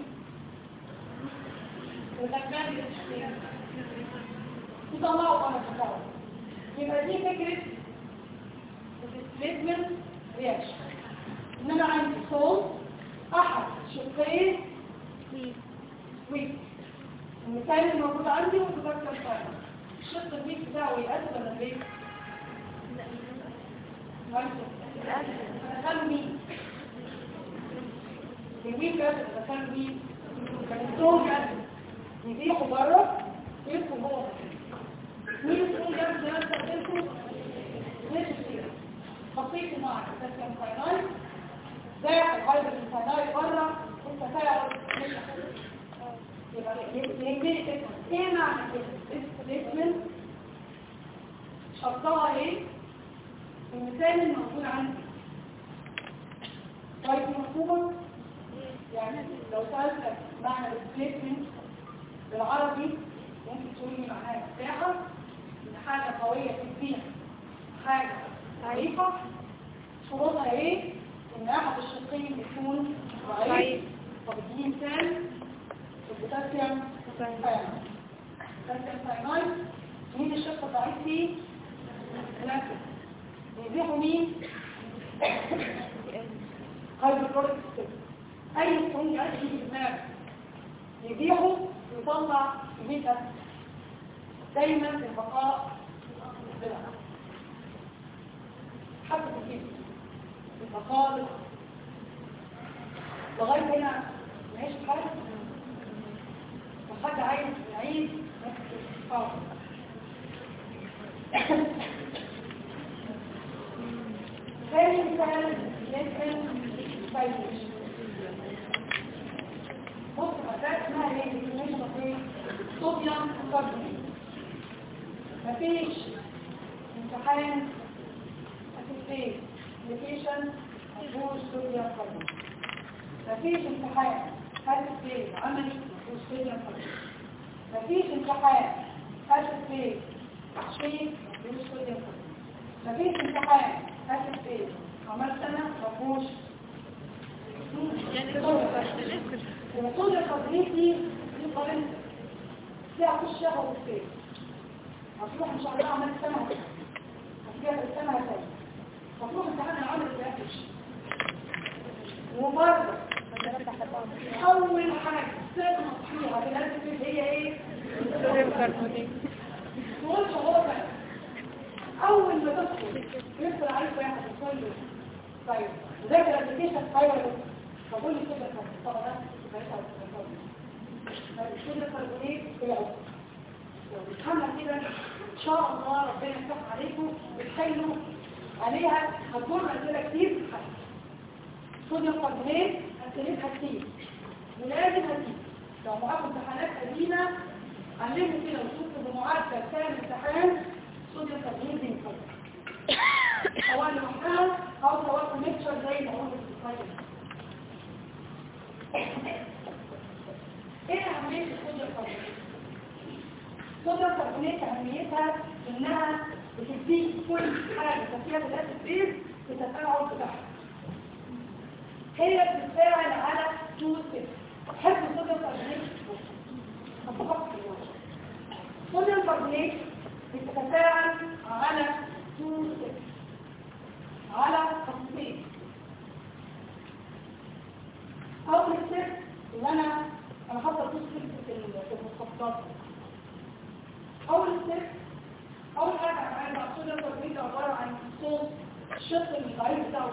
الغلبان بالاشتراك يطلعوا انا بتاعه يبقى دي فكرة الديسبليسمنت رياكشن انما عندي صوت احد شقين ويك المثال اللي موجود عندي وتذكر فعلا الشق الويك بتاعه يأثر ولا ليه؟ دخلوا مين؟ الويك أسد دخلوا مين؟ السترونج أسد يبيعوا بره يدخل هو مين السترونج أسد اللي أنا استخدمته؟ مش كتير خطيته مع الكالسيوم ساينايد ده الهايدروجين ساينايد بره والتفاعل مش يبقى يهمني ايه معنى الاسم شرطها ايه المثال الموجود عندي طيب مكتوبة يعني لو سألتك معنى الاسم بالعربي ممكن تقولي معناها مساحة ان حاجة قوية في الدين حاجة ضعيفة شروطها ايه ان احد الشقين يكون ضعيف طب اديني مثال البوتاسيوم ساينايد البوتاسيوم ساينايد مين الشق الضعيف فيه؟ الاسيد بيبيعوا مين؟ هايدروكلوريك اسيد اي سكون اسيد يجي في دماغك يبيعوا ويطلع كميه اسيد دايما البقاء بالعكس حتى في الجسم البقاء لغايه هنا ماشي حاجه وحد عايز يعيد نفس الفاضل ثاني مثال لازم فايدش بص مسألة اسمها ايه؟ definition of ايه؟ صوديوم كاربونيت مفيش امتحان اسيستيت لوكيشن مفهوش صوديوم كاربونيت مفيش امتحان اسيستيت عملي مفهوش صوديوم كاربونيت مفيش امتحان اسيستيت شيء مفهوش صوديوم كاربونيت مفيش امتحان اسيستيت عملت انا مفهوش الوصول الخضريتي دي قرن فيها كل شهر والسيف هتروح ان شاء الله عملت سنة هتجيها في السنة تاني هتروح امتحان العمل الأكش وبرضه أول حاجة تغلط فيها بالأسف هي إيه؟ تقولش هو بقى أول ما تدخل يدخل عليك واحد يقول له طيب ذاكر الابلكيشن فاير فقول لي كده طب ده الشغل الكربونات هي أول لو بتفهمها كده ان شاء الله ربنا يفتح عليكم بتحلوا عليها هتكون اسئله كتير صوديوم كربونات اسئلتها كتير ولازم هتيجي لو معاكم امتحانات قديمه علموا كده وشوفوا بمعدل كام امتحان صوديوم كربونات دي سواء لوحدها او سواء ميكشر زي ما قلت في الفايل ايه اهميه الصوديوم كربونات صوديوم كربونات اهميتها انها بتديك كل حاجه فيها ثلاثه بيز بتتفاعل بتاعها هي بتتفاعل على تو ستيبس تحب الصوديوم كربونات الصوديوم كربونات بتتفاعل على تو ستيبس على خطين اول ستيب اللي انا انا حاطه تو ستيبس في المخططات اول ستيب اول حاجه انا عايزه اقصد التربيه عباره عن صوت الشق الضعيف بتاعه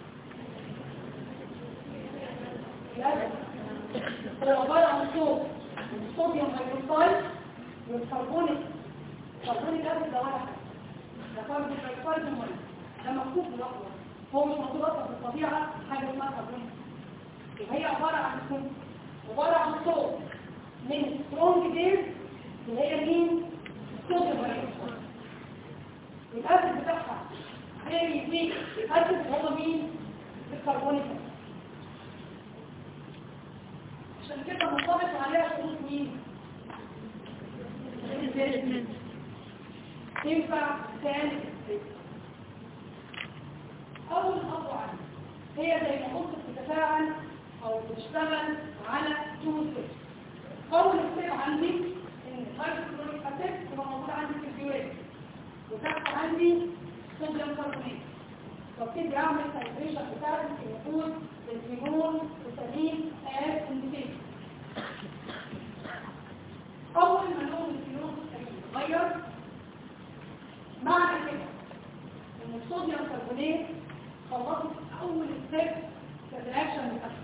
فيه هو عباره عن صوت الصوديوم هيدروكسيد والكربونيك كربونيك اسيد ده ولا حاجه ده كربونيك هيدروكسيد مهم ده مكتوب في الأقوى هو مش مكتوب أصلا في الطبيعة حاجة اسمها كربونيك وهي عبارة عن صوت عبارة عن صوت من سترونج جيز اللي هي مين؟ الصوديوم هيدروكسيد الأسد بتاعها هي دي الأسد هو مين؟ الكربونيك عشان كده منطبق عليها شروط مين؟ ينفع ثاني أول خطوة عندي هي زي ما قلت بتتفاعل أو بتشتغل على تو ستيبس أول ستيب عندي إن الهيدروكلوريك أسيد تبقى موجودة عندي في البيوريت وتحت عندي صوديوم كربونات وابتدي أعمل سايتريشن بتاعتي في وجود الفينول والسليم آس انديكيشن أول ما لون الفينول يتغير معنى كده ان الصوديوم كربونات خلصت اول ستيب في الرياكشن بتاعها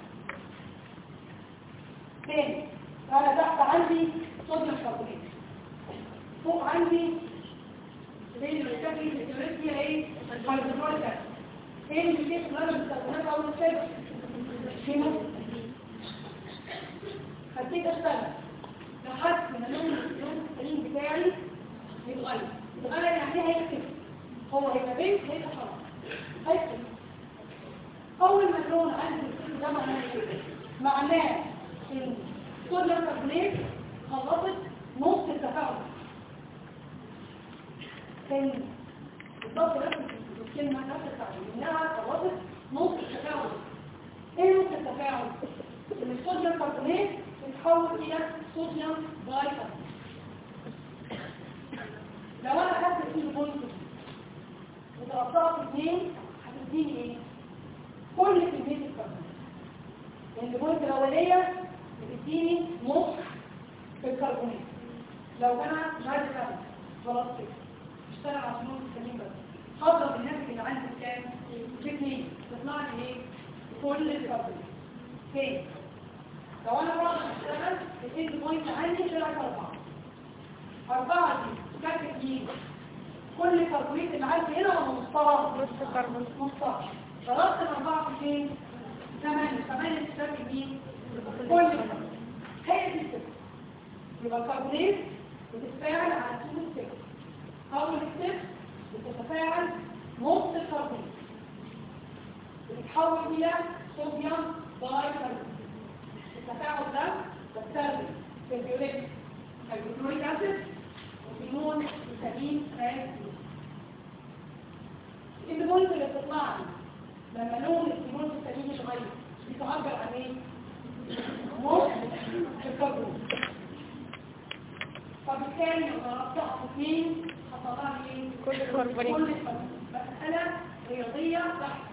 تاني انا تحت عندي صوديوم كربونات فوق عندي زي اللي كان في الكيمياء ايه الهيدروكلوريك اسيد ايه اللي بيجي في الكربونات اول ستيب هنا هبتدي اشتغل لحد ما لون اللون السليم بتاعي يتغير يتغير يعني هيكتب هو هيبقى بنت هيبقى خلاص هيكتب اول ما اللون عندي السليم ده معناه ايه معناه ان صوديوم كربونات خلصت نص التفاعل تاني بالضبط نفس الكلمه نفس التعبير انها خلصت نص التفاعل ايه نص التفاعل ان الصوديوم كربونات بتتحول الى صوديوم بايكربونات لو انا خدت فيه بوينت وضربتها في اثنين هتديني ايه كل كميه الكربون لان البوينت الاوليه بتديني نص في الكربونات لو انا مش عايز اكمل خلاص كده اشتغل على النص السليم بس هضرب الناتج اللي عندي بكام في اثنين تطلع لي ايه كل الكربونات تاني لو انا رايح اشتغل الاند بوينت عندي طلعت اربعه اربعه دي كاتب مين كل كربونات اللي عندي هنا ولا نصها نص كربون نصها ضربت الاربعه في فين ثمانيه ثمانيه تساوي مين كل كربون. هي دي الفكره يبقى الكربونات بتتفاعل على طول السكر اول ستيب بتتفاعل نص الكربون بتتحول الى صوديوم بايكربونات التفاعل ده بستخدم في البيولوجي الجلوكوريك اسيد وفينول وسليم اسيد البوينت اللي بتطلع لي لما لون الفينول والسليم يتغير بتعبر عن ايه؟ نص الكربون فبالتالي لو ضربتها في اثنين هطلع لي ايه؟ كل كربونات. كل الكربون مسألة رياضية بحتة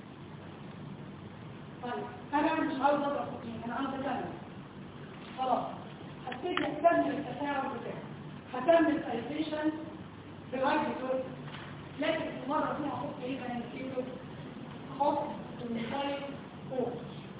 طيب انا مش عاوز اضرب في اثنين انا عاوز اكمل خلاص هبتدي اكمل التفاعل بتاعي هكمل سايتيشن بغايه الوقت لكن المره دي هحط ايه بقى نسيته احط المثال فوق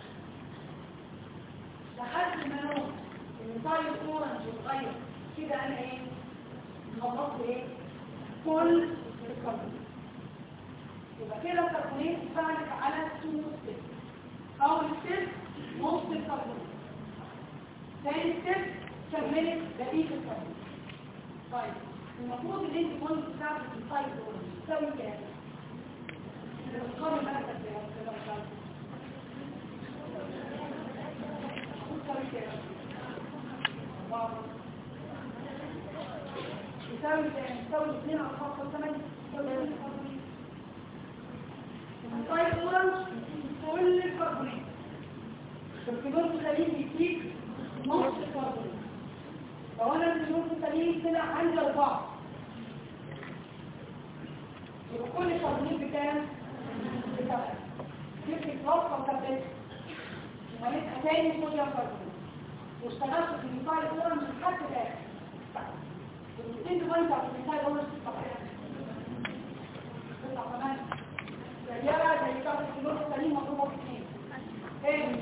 لحد ما لون المثال اورنج يتغير كده انا ايه خلصت ايه كل الكربون يبقى كده الكربونات اتفاعلت على تو ستيب اول ستيب نص الكربون ثاني ستيب كملت بقيه الكربون طيب المفروض ان انت كنت بتاعتك في السايد تساوي كام الارقام بقى كده كده تساوي كام تساوي كام تساوي 2 على 5 8 السايد اورنج كل الكربونات الكلور السليم بيديك نص الكربونات لو انا الكلور السليم طلع عندي اربعه يبقى كل كربونات بكام؟ بتاعتك جبت الكلاس وكبت ومالتها تاني صوديوم كربونات واشتغلت في المثال الاولى مش لحد الاخر الاثنين بوينت على المثال الاولى تطلع كمان زيها زي بتاعت الكلور السليم مضروبه في اثنين تاني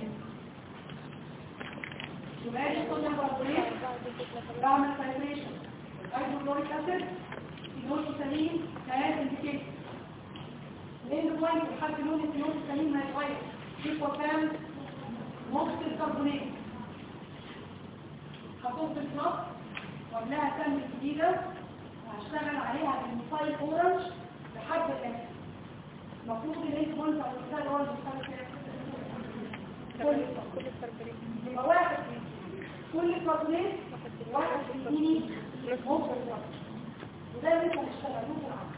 يبقى دي صوديوم كربونات بعمل سايتريشن هيدروكلوريك اسيد فينول سليم ثلاث انديكيتور لان بوينت لحد لون الفلوس السليم ما يتغير يبقى كام نص الكربونات هحط الفلوس وقبلها كام جديده وهشتغل عليها بالمصايل اورنج لحد الاخر المفروض ان انت بوينت على المصايل اورنج بتاعت كل كل الكربونات يبقى واحد كل كربونات واحد يديني نص الكربونات وده اللي انت هتشتغلوه في العمل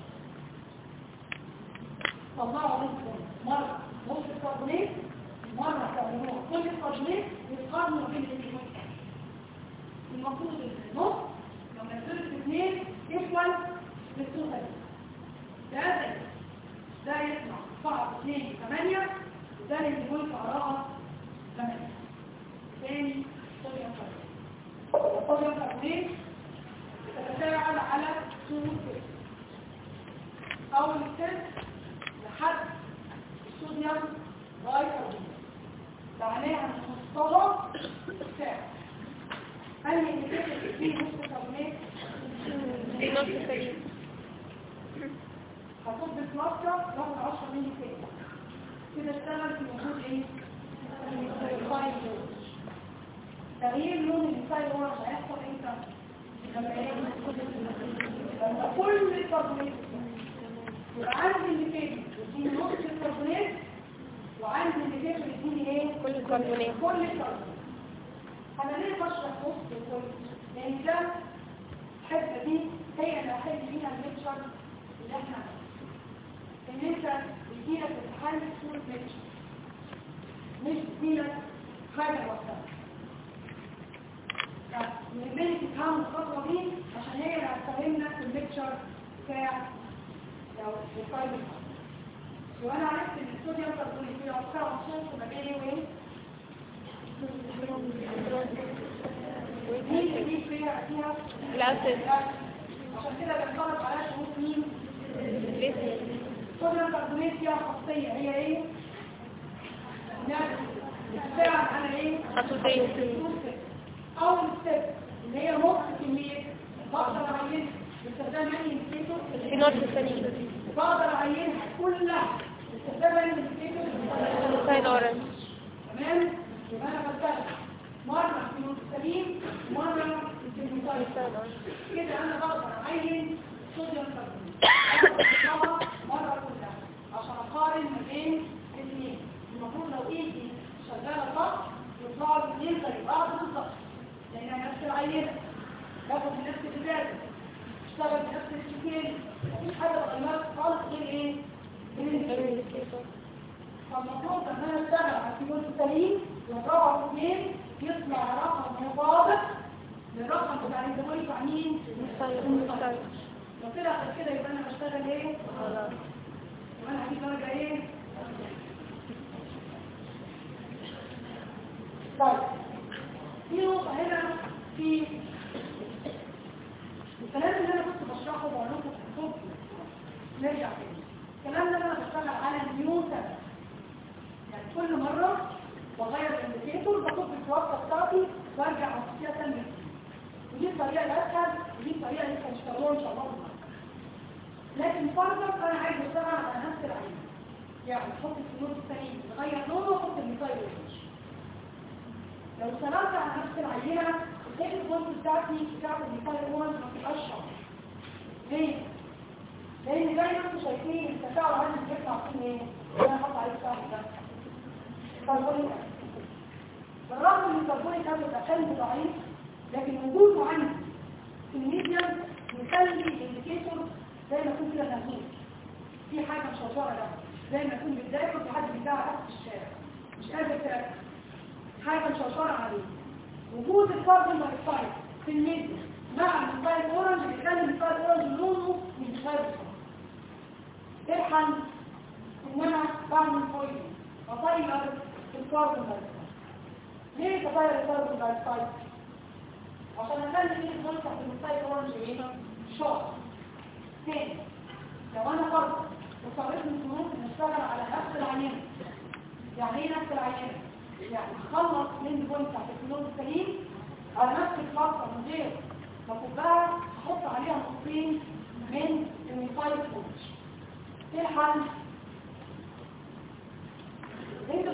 طلعوا منكم مرة نص الكربونات مرة تعملوها كل الكربونات يتقارنوا ما بين الاثنين المفروض ان النص لما يصير اثنين يكمل بالصوره دي ده زي ده يطلع صعب اثنين ثمانية وده اللي يقول قراءة ثمانية تاني صوديوم كربونات الصوديوم كربونات تتفاعل على صورة كده أول ستيب لحد الصوديوم بايكربونات معناها المصطلح بتاعه هل يتكتب فيه نص كربونات دي نص سليم هصب الكلاستر ناخد 10 مللي كده كده اشتغل في وجود ايه؟ الفايل لون تغيير لون الفايل لون هيحصل امتى؟ لما ايه؟ لما كل الكربونات يبقى عندي انديكيتور يديني نص الكربونات وعندي انديكيتور يديني ايه؟ كل الكربونات كل الكربونات انا ليه بشرح نص الكل؟ لان ده الحته دي هي اللي هحل فيها الليكشر اللي احنا عملناه. ان انت بيجيلك امتحان صورة ليكشر مش بيجيلك حاجة لوحدها فنبني تفهم الخطوة دي عشان هي اللي هتفهمنا في الليكشر بتاع لو الفايل وانا عرفت ان الصوديوم كربونات في عصارة مخصوص ما بين ايه وايه مين اللي بيجي فيها فيها الأسد عشان كده بنطلب على شروط مين الاسم صوديوم كربونات فيها خاصية هي ايه؟ بتشتغل على ايه؟ خطوتين أول ستيب اللي هي نص كمية بقدر أعينها باستخدام أي انديكيتور في نص سليم بقدر أعينها كلها باستخدام أي انديكيتور سايد اورنج تمام؟ يبقى أنا بشتغل مرة في نص سليم مرة في المسايد كده أنا بقدر أعين صوديوم كربونات مرة كلها عشان أقارن ما بين الاثنين المفروض لو إيدي شغالة صح يطلعوا الاثنين زي بعض بالظبط لأنها نفس العينة باخد من نفس الإزازة اشتغل بنفس السكين مفيش حاجة اتغيرت خالص غير إيه؟ غير الانديكيتور فالمفروض ان انا اشتغل على الكيلو السليم واضربها في اثنين يطلع رقم مطابق للرقم بتاع الزبون بتاع مين؟ سايد لو طلع غير كده يبقى انا بشتغل ايه؟ خلاص يبقى انا هجيب درجه ايه؟ طيب في نقطه هنا في الكلام اللي انا كنت بشرحه بقول لكم في الصبح نرجع تاني الكلام ده انا بشتغل على نيوتن يعني كل مرة بغير الانديكيتور باخد الكوارتة بتاعتي وارجع احطيها تاني ودي الطريقة الاسهل ودي الطريقة اللي انت هتشتغلوها ان شاء الله النهارده. لكن فرضا انا عايز اشتغل على نفس العين يعني احط الفلوس السليم نغير لونه واحط المثال وش لو اشتغلت على نفس العينة الداتا الفلوس بتاعتي بتاعت المثال الاول ما تبقاش شرط ليه؟ لان زي ما انتم شايفين التفاعل عندي بيطلع فيه ايه؟ انا هحط عليه التفاعل ده كربونيك اسيد بالرغم ان الكربونيك اسيد اقل ضعيف لكن وجوده عندي في الميديم يخلي الانديكيتور زي ما يكون كده مهزوز في حاجه مشوره ده زي ما يكون بتذاكر في حد بيدعي في الشارع مش قادر تركز حاجه مشوره عليه وجود الكربون دايوكسيد في الميديم مع المثال اورنج بيخلي المثال اورنج لونه مش غير ايه الحل؟ ان انا بعمل بوينت اطير الكربون دايوكسيد ليه تطير الكربون دايوكسيد؟ عشان اخلي فيه البوينت تحت المثال اورنج ايه؟ شورت تاني لو انا فرض وصرفت من فلوس نشتغل على نفس العينة يعني ايه نفس العينة؟ يعني اخلص من بوينت تحت الفلوس السليم على نفس الفترة من غير ما احط عليها نقطتين من الميثايل كوتش ايه الحل؟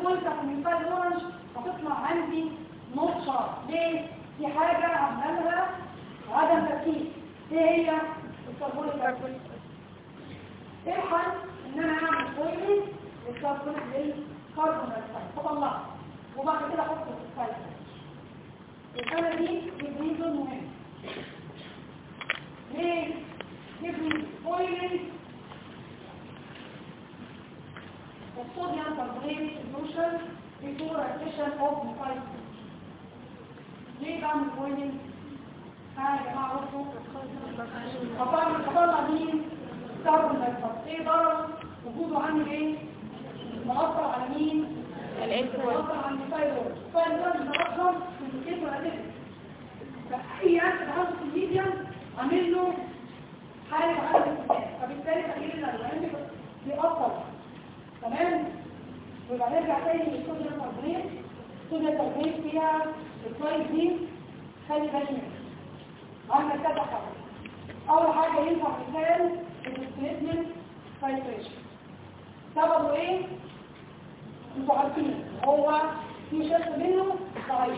بوينت في المثال الاورنج هتطلع عندي نوت شارب ليه؟ في حاجة عملها عدم تركيز ايه هي؟ الكربونيك اسيد ايه الحل؟ ان انا اعمل بوينت للكربونيك للكربون دايوكسيد فطلعها وبعد كده احطه في السايكل الحالة دي تبريد مهم ليه؟ تبريد بوينت الصوديوم كربونيت سوليوشن before addition of methyl ليه بعمل بوينت؟ ها يا جماعه بصوا هطلع هطلع مين؟ كربون دايوكسيد ايه ضرر وجوده عامل ايه؟ مأثر على مين؟ الانسول مأثر على الميثايل فالناس بتأثر في الميثايل والأدب فأي أكل عنده في الميديم عامل له حالة عدم الانتباه فبالتالي تغيير الألوان بيأثر تمام؟ يبقى نرجع تاني للصوديوم كربونات الصوديوم كربونات فيها الكويس دي خلي بالك منها عندك كذا حاجة أول حاجة ينفع مثال الديسبيسمنت فايتريشن سببه إيه؟ انتوا عارفين هو في شق منه ضعيف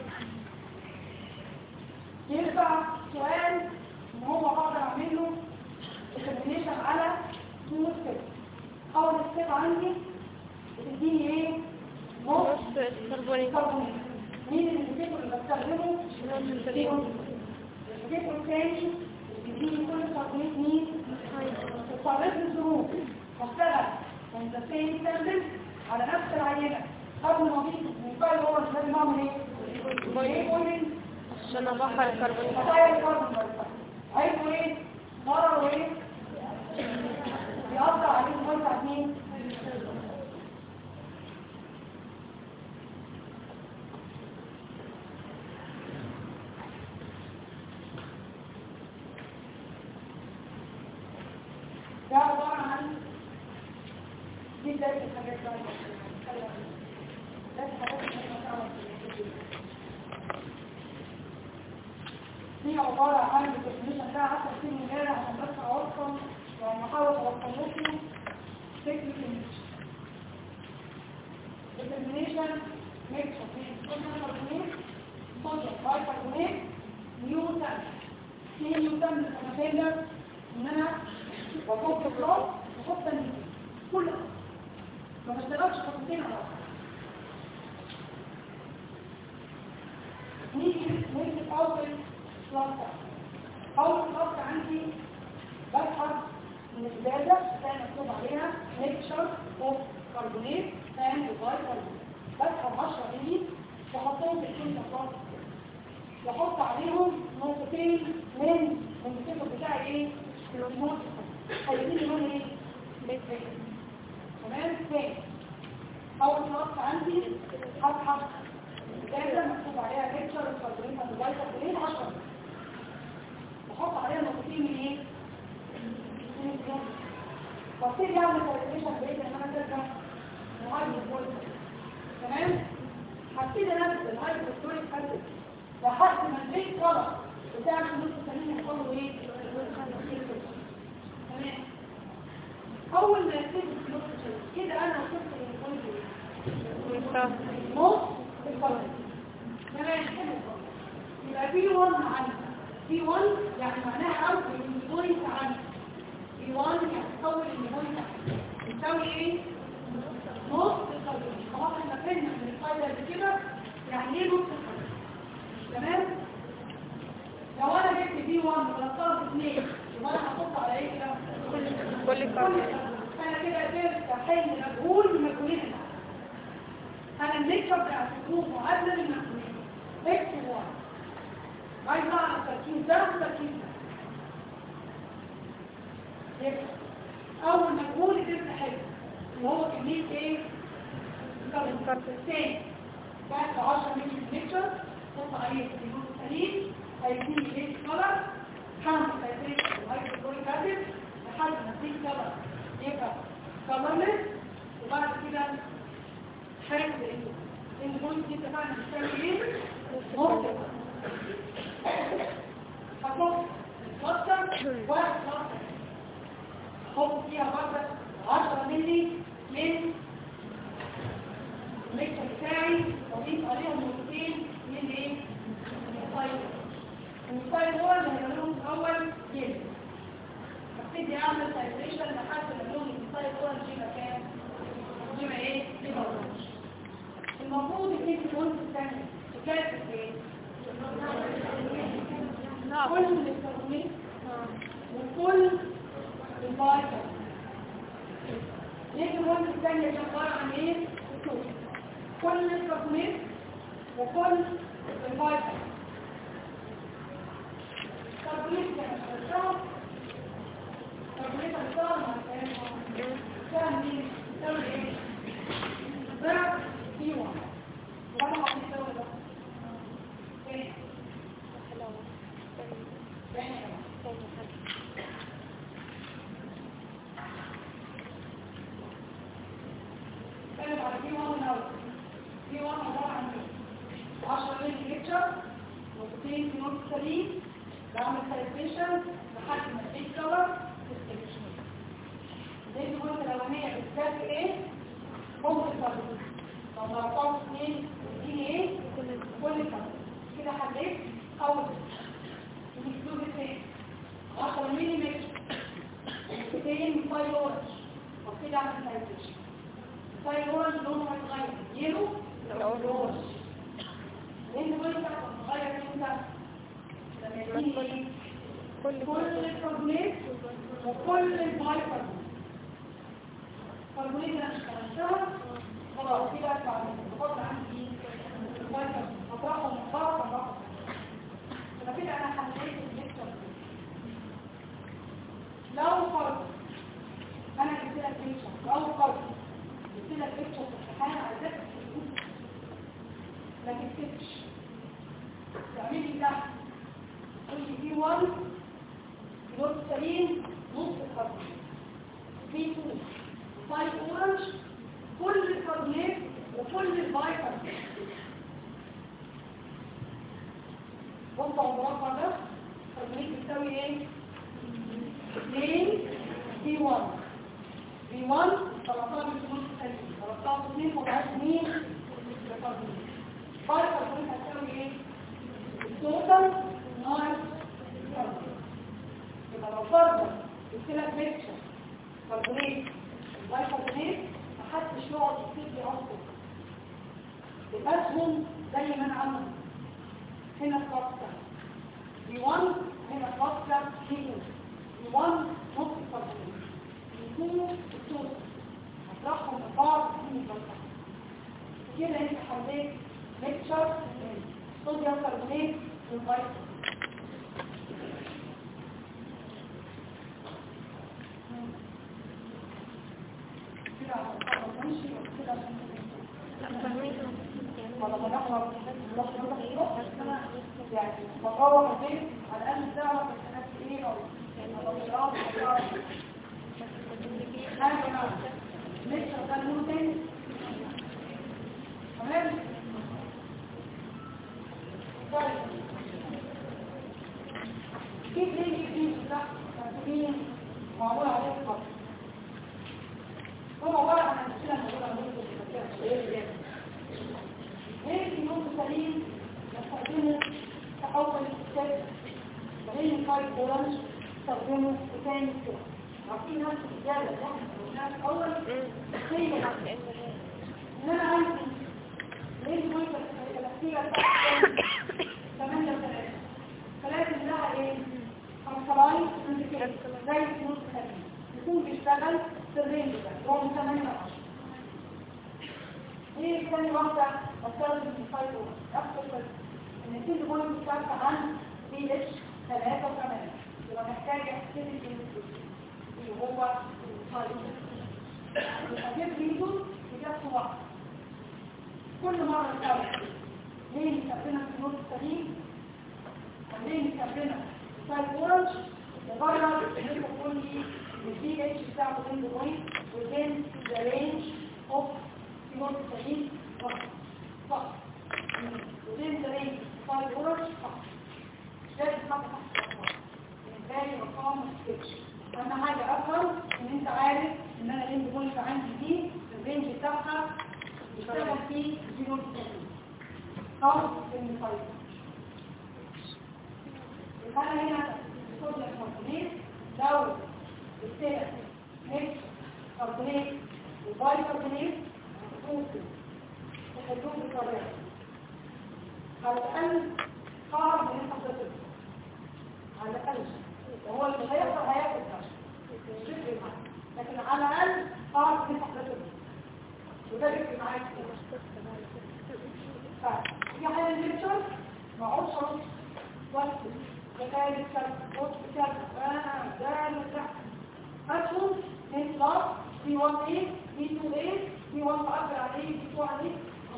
يرفع سؤال ان هو اقدر اعمل له ديترمينيشن على تو ستيب اول ستيب عندي بتديني ايه؟ نص نص الكربونيك كربونات مين اللي اللي بستخدمه؟ نص الصوديوم الفيكتور الثاني بيديني كل كربونات مين؟ اضطريت الظروف هشتغل من ذا سيم سامبل على نفس العينه قبل ما اضيف الموبايل هو مش لازم اعمل ايه؟ ايه بوينت عشان ابخر الكربونيك خطايا الكربون دايوكسيد عايزه ايه؟ ضرر ايه؟ بيأثر عليه الميه مين؟ ده عبارة عن دي بداية الحاجات بقى ده الحاجات اللي احنا بنعملها. دي عبارة عن الديفينيشن ده 10 سنين امبارح عشان بس اوصل يعني احاول اوصل لكم فكرة الديفينيشن ميكس اوف صوديوم كربونات صوديوم بايكربونات نيوتن في نيوتن المتمثلة ان انا بحط كلاس بحط تنين كل ما بشتغلش خطوتين على بعض نيجي نمسك اول كلاس اول كلاس عندي ببحث من الازازه كان مكتوب عليها ميكشر اوف كربونات اند باي كربونات بسحب 10 مللي واحطهم في الكل كلاس واحط عليهم نقطتين من من الكتب بتاعي ايه؟ الهرمون هيديني لون ايه؟ بيت تمام؟ تاني اول نقطة عندي هسحب ازازة مكتوب عليها ليكتشر الكربونات الوايت كربونات 10 بحط عليها نقطتين من ايه؟ من الكلام وابتدي اعمل كالكوليشن بقيت ان انا ترجع لهايدروكلوريك تمام؟ هبتدي انزل الهايدروكلوريك اسيد لحد ما البيت كلر بتاع النص الثاني يحصل له ايه؟ تمام اول ما يبتدي النص كده انا وصلت للبوينت نص الكلر تمام كده يبقى في 1 عندي في 1 يعني معناها اوت البوينت عندي في 1 يعني تحول البوينت يساوي ايه؟ نص الكلر خلاص احنا فهمنا من القاعده دي كده يعني ايه نص الكلر تمام لو انا جبت بي 1 وغلطت 2 يبقى انا هحط على ايه كده كل كربونات انا كده قدرت احل مجهول مجهولين انا الميكشر بتاع الجروب معادله للمجهولين اكس 1 عايز اعرف التركيز ده والتركيز ده يبقى اول مجهول قدرت احله اللي هو كميه ايه؟ الثاني بعد 10 مللي ميكشر حط عليه الجلوس السليم هيديني ليك كلر خمسة سيتريك وهيدروكلوريك اسيد لحد ما تديك كلر يبقى كلرلس وبعد كده حاجة الانجلوس الانجلوس دي اتفقنا بتساوي ايه؟ نص هتحط الكلاستر واحد كلاستر حط فيها برضه 10 مللي من البوينت الثانية كانت ايه؟ لا كل الكربونات آه. وكل الفايتر ليه البوينت الثانية دي عبارة عن ايه؟ كل الكربونات وكل الفايتر كربونات يعني الشرب كربونات الشرب مع الكلام كان مين؟ يساوي ايه؟ ضرب في واحد وانا حطيت يساوي ده ايه؟ حلاوة يعني ثانية حاجة اتكلم على دي 1 الاول دي 1 عباره عن ايه 10 مللي ليكتشر نقطتين في نص سليم بعمل سايتيشن لحد ما البيت كفر تستكشف دي الجزء الاولانيه بالذات ايه ممكن تفضل طب ارقام اثنين دي ايه كل كفر كده حليت اول المكتوب ايه 10 مللي لتر نقطتين فاي اورنج وكده اعمل سايتيشن طيب اورنج لونه هيتغير يلو اورنج لان الويل بتاعته هتتغير امتى لما يكون ايه كل كل الكربونات وكل البايكربونات الكربونات اللي انا اشتغلتها خلاص كده ادفع بحط عندي البايكربونات اطرحهم من بعض اطرحهم يبقى كده انا حليت الميكسر لو فرض انا جبت لك بيكتشر لو فرض جبت لك بيكتشر في الامتحان عايزاك ما تكتبش تعملي ده تقول لي في 1 نص سليم نص الكربونات في 2 5 اورنج كل الكربونات وكل البايكربونات بص على المربع ده الكربونات بتساوي ايه؟ 2 في 1 في 1 13 في نص سليم 13 في 2 وضعت مين؟ الكربونات بايكربونات هتساوي ايه؟ التوتال ناقص الكربونات يبقى لو فرضا قلت لك ميكشر كربونات البايكربونات محدش يقعد يكتب لي اصلا الاسهم زي ما انا عملت هنا الفاكتور بي 1 هنا الفاكتور بي 2 بي 1 نص الكربونات بي 2 التوتال هطرحهم من بعض في الفاكتور كده انت حليت ميكشر صوديوم كربونات والبايكربونات كده عشان نمشي وكده عشان فاهمين ولا بنحضر يعني بطور البيت على الأقل تعرف الحاجات ايه او الأضرار حاجة بقى لسه ده نور تاني تمام طيب كيف ليه جديد ده تنسيين معمول عليه الخط هو عبارة عن أمثلة موجودة عندكم في الكتاب غير الجنوب السليم نستخدمه تحول الكتاب غير الفايت اورنج نستخدمه ثاني كتاب عارفين نفس الإجابة اللي احنا قلناها في الأول هي نفس إن أنا عندي ليه المية الأخيرة بتاعت 8 3 فلازم لها إيه؟ خمسة كده زي الجنوب السليم يكون بيشتغل في الرينج ده هو من 8 ل 10 ايه ثاني واحدة بستخدم الفايتو نفس الفايتو ان السيل بوينت بتاعتها عن بي اتش 3 و8 يبقى محتاجة اكتيفيتي اللي هو الفايتو يبقى جيب ريدو بجابته واحدة كل مرة نسوي ليه نستخدمها في النص السليم وليه نستخدمها في فايت اورنج مجرد ان انت تقول لي البي اتش بتاعته بين بوينت within the range of يوم السليم فقط فقط وزين زرين فايد اورج فقط لازم تحط تحت الأرقام. بالنسبة لي رقم مستكش أهم حاجة أفهم إن أنت عارف إن أنا لين بوينت عندي دي الرينج بتاعها بيشتغل فيه زيرو السليم خالص من فايد يبقى أنا هنا صوديوم كربونات لو السيرة ميكس كربونات وباي كربونات ممكن تحلوه بطريقة وذلك معاك في حاجة الليكتشر ما اقعدش اقعد وقت بتاعي الكلب وقت الكلب اه ده المفتاح هاتهم من كلاس بي 1 ايه بي 2 ايه بي 1 تعبر عليه بي 2 عليه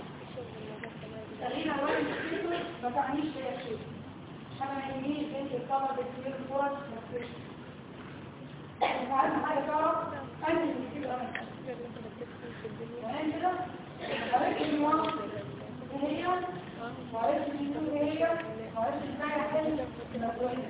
تغيير الوان الكمبيوتر ما تعنيش فيها شيء انا ما يهمنيش بنت الطلبه بتدير الفرص ما تفرقش انت عايز حاجه تعرف انت اللي بتجيب انا تمام كده عرفت بي 1 ايه هي وعرفت بي 2 ايه هي وعرفت ازاي احل المسؤوليه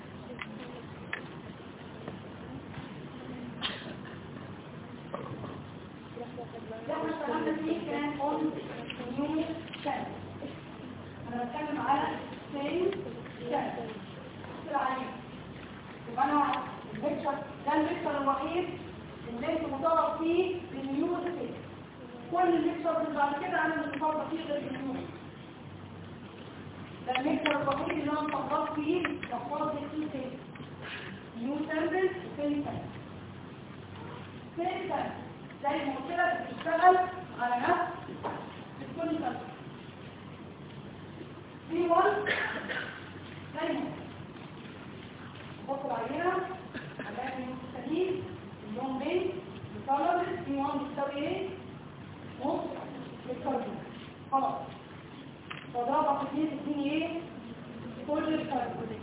ده احنا اشتغلنا فيه كان اون يونت سنة انا بتكلم على سين سنة العليم يبقى انا الليكشر ده الليكشر الوحيد اللي انت مطالب فيه بالنيو سين كل الليكشر اللي بعد كده انا مش مطالب فيه غير بالنيو ده الليكشر الوحيد اللي انا مطالب فيه تحفظ السين سين نيو سامبل وسين سنة سين سنة زي ما قلت لك بتشتغل على نفس الكل سنة في 1 دايما بص العينة على اليوم السليم اليوم بين الكالر في 1 بتساوي ايه؟ نص الكربون خلاص فضربة في اثنين تديني ايه؟ كل الكربون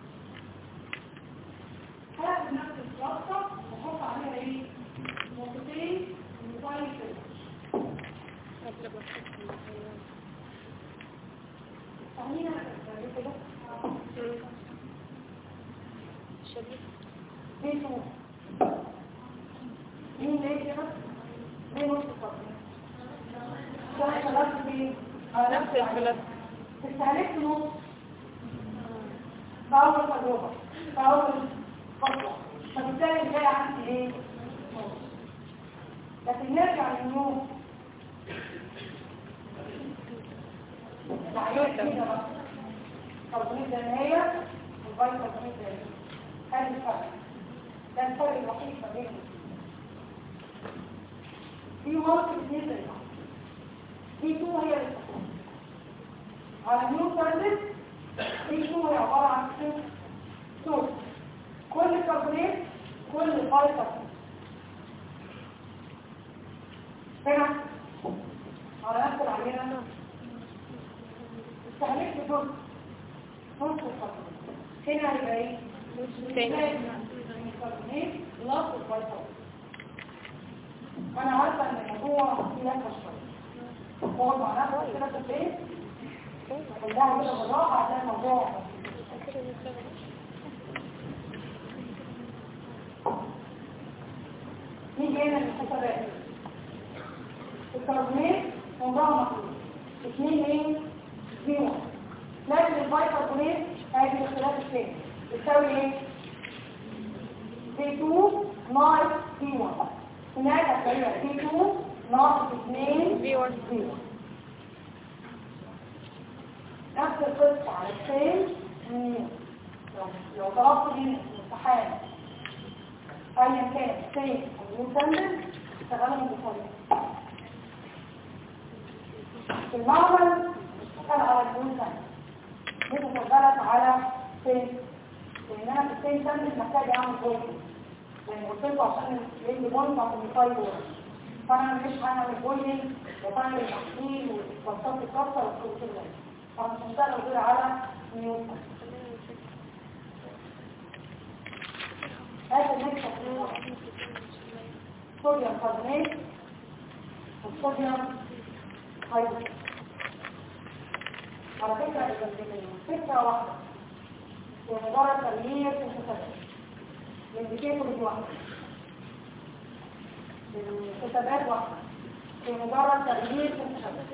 هاخد نفس الخلاصة وحط عليها ايه؟ نقطتين موبايل كده فاهمين انا كده شديد ليه شو مين ليه كده ليه نص الصف ده شغلت بيه على نفس البلد استهلكت نص في اول تجربه في اول خطوه فبالتالي جاي عندي ايه نص لكن نرجع للنوم العيوب كده بقى كربونات دهنية والباي كربونات دهنية هذا الفرق ده الفرق الوحيد ما بينهم في وقت اثنين للبعض في تو هي الاساسية على نيو سيرفيس في تو هي عبارة عن سورس كل كربونات كل باي كربونات هنا على نفس العينة استهلكت جزء نص الكربونات هنا يبقى ايه؟ تاني. الكربونات بلس الفيتامين انا عارفه ان الموضوع فيه لفه شويه اقعد مع نفسك كده في البيت كلها كده بالراحه هتلاقي الموضوع نيجي هنا للحسابات الكربونات موضوع مخلوق اثنين ايه؟ زيرو لكن البايكربونات هذه الاختلاف الثاني بتساوي ايه؟ C2 ناقص C1 هناك هتلاقيها C2 ناقص 2 V1 0 نفس القصة على السيل لو لو طلبت من الامتحان ايا كان سيل او مسندل اشتغلهم بطريقة في المعمل اشتغل على المسندل مش شغالك على سيل لان انا في السيل سندل محتاج اعمل بوينت يعني قلت لكم عشان يجي بوينت عشان يفايل فانا مش هعمل بوينت وفايل التحليل ووصلت الكسر والكل ده فمش هشتغل غير على نيوتن هذا النكتة صوديوم كاربونات والصوديوم هيدروجين على فكرة فكرة واحدة ومجرد تغيير في الحسابات الانديكيتور دي واحدة الحسابات واحدة في مجرد تغيير في الحسابات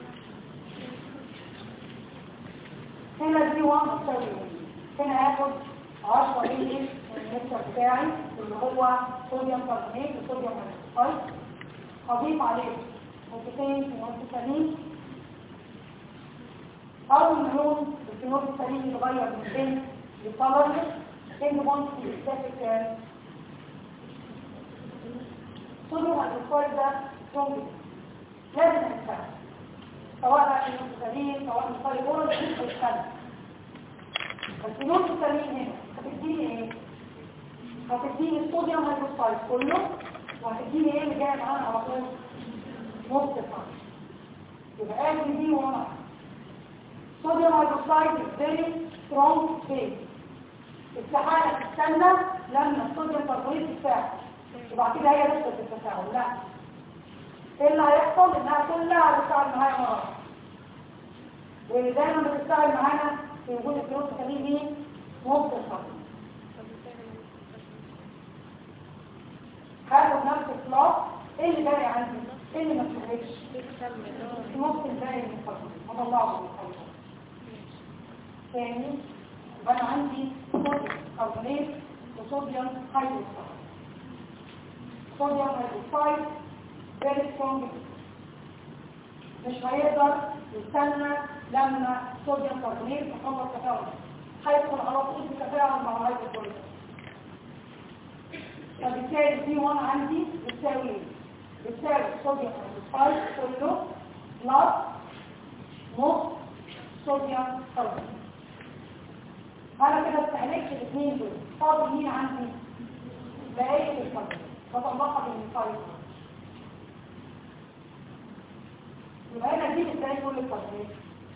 هنا دي واحد تساوي هنا هاخد 10 مللي من المكسر بتاعي اللي هو صوديوم كربونات وصوديوم هيدروكسيد هضيف عليه نقطتين في نقطتين أول ما لون الفينول السليم يتغير من بين للطلب إن بونت في الستاتيك كام صوديوم هيدروكسيد ده سترونج سواء المستقيم سواء المستقيم اورال مش هيشتغل بس نص التمرين هنا هتديني ايه؟ هتديني الصوديوم هيدروكسيد كله وهتديني ايه اللي جاي معانا على طول؟ نص الفرق يبقى ادي دي وانا صوديوم هيدروكسيد is very strong base استحالة تستنى لما الصوديوم كربونات تتفاعل وبعد كده هي لسه تتفاعل لا ايه اللي هيحصل انها كلها هتشتغل معايا مرة واللي دايما بتشتغل معانا في وجود الفلوس كمان دي نص الفرق هاخد نفس الكلاس ايه اللي باقي عندي ايه اللي ما اشتغلش نص الباقي من الفرق هطلعه من الفرق تاني يبقى انا عندي صوديوم كربونات وصوديوم هيدروكسيد صوديوم هيدروكسيد very strong مش هيقدر يستنى لما صوديوم كربونات يخلص تفاعل هيدخل على طول في تفاعل مع الهيدروكسيد فبالتالي دي 1 عندي بتساوي بتساوي صوديوم هيدروكسيد كله بلس نص صوديوم كربونات انا كده استهلكت الاثنين دول فاضل مين عندي بقيه الفضل فطلعها بالمصايب يبقى انا دي ازاي كل الفضل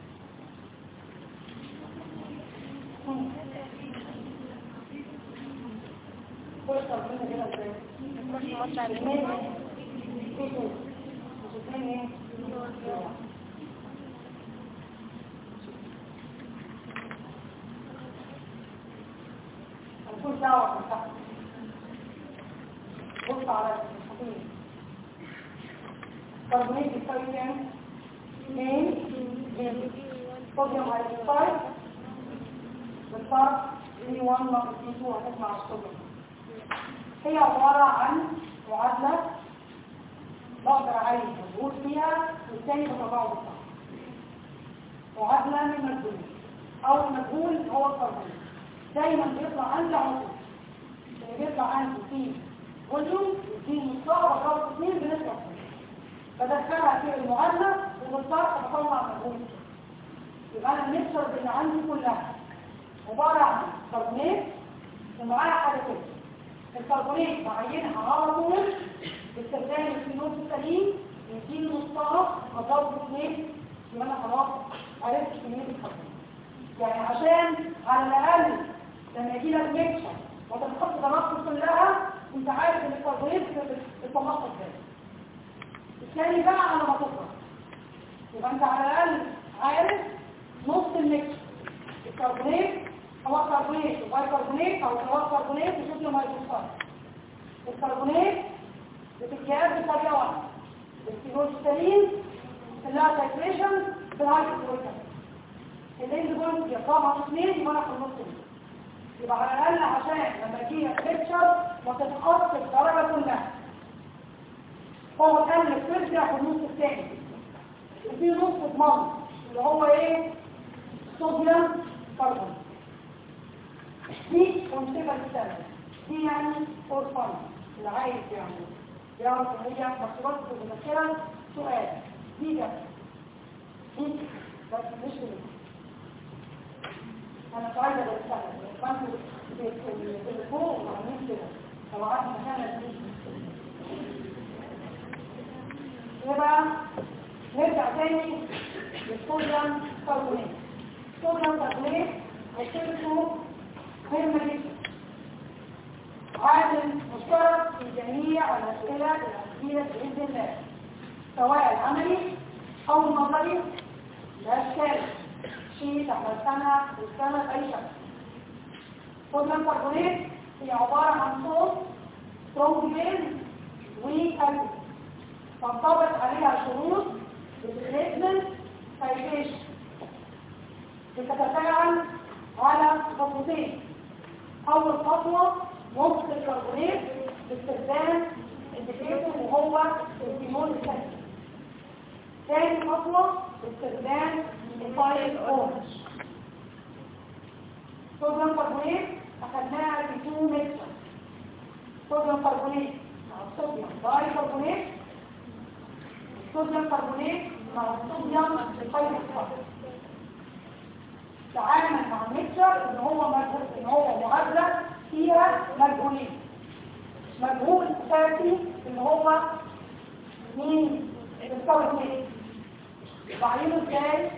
كل الفضل كده ازاي اثنين في تو مش اثنين ايه ملكوش دعوة بالفحص بص على الخطير كربونات بيساوي كام؟ اثنين جيم صوديوم هيدروكسيد بالفرق اي 1 ناقص اي 2 هتسمع الصوديوم هي عبارة عن معادلة بقدر اعين مجهول فيها والتاني بطلعه بالصح معادلة من مجهول او المجهول هو الكربونات دايما بيطلع عندي عنصر اللي بيطلع عندي فيه فوليوم وفيه مصطلح بضرب اثنين بنسبة بدخلها في المعادلة وبالطرح بطلع مجهول يبقى انا الميكسر اللي عندي كلها عبارة عن كربونات ومعاها حاجة كده الكربونات بعينها على طول باستخدام الفلوس السليم يديني نصها بضرب اثنين يبقى انا خلاص عرفت كمية الكربونات يعني عشان على الأقل لما يجي لك ميكشر وتنحط ضربته كلها انت عارف ان الكربونات بتطلقها ازاي الثاني بقى على ما تخرج يبقى انت على الأقل عارف نص الميكشر الكربونات سواء كربونات وبايكربونات او سواء كربونات وصوديوم هيدروكسيد الكربونات بتتجاب بطريقه واحده بالسيروستالين كلها تايتريشن بالهايدروكسيد الليل بوينت يطلع اثنين يبقى انا في النص دي يبقى على الاقل عشان لما اجي ليكتشر ما تتخصص الدرجه كلها هو قال لك ترجع في النص الثاني وفي نص ضمان اللي هو ايه صوديوم كربون دي منتجه للسنه دي يعني فور فن اللي عايز يعني يعرف ان هي مكتوبات في المذكره سؤال دي ده دي بس مش دي انا مش عايزه بستخدم فانتوا اللي فوق وعاملين كده طبعا مكانه دي يبقى نرجع تاني للصوديوم كربونات الصوديوم كربونات هيشتركوا مهمة جدا عامل مشترك في جميع الأسئلة الأسئلة بإذن الله سواء العملي أو النظري لا أشكال شيء تحت السنة والسنة بأي شكل صوديوم كربونات هي عبارة عن صوت سترونج بيز وكالسيوم تنطبق عليها شروط الريتمنت سايتيشن بتتفاعل على خطوتين اول خطوه نص الكربونات باستخدام انديكيتور وهو الديمون الثاني ثاني خطوه باستخدام الفايل اورنج صوديوم كربونات اخذناها في تو ميكسر صوديوم كربونات مع الصوديوم باي كربونات صوديوم كربونات مع الصوديوم الهيدروكسيد تعامل مع الميكشر ان هو مجهول ان هو معادله فيها مجهولين مجهول اساسي اللي هو مين بتساوي اثنين بعينه ازاي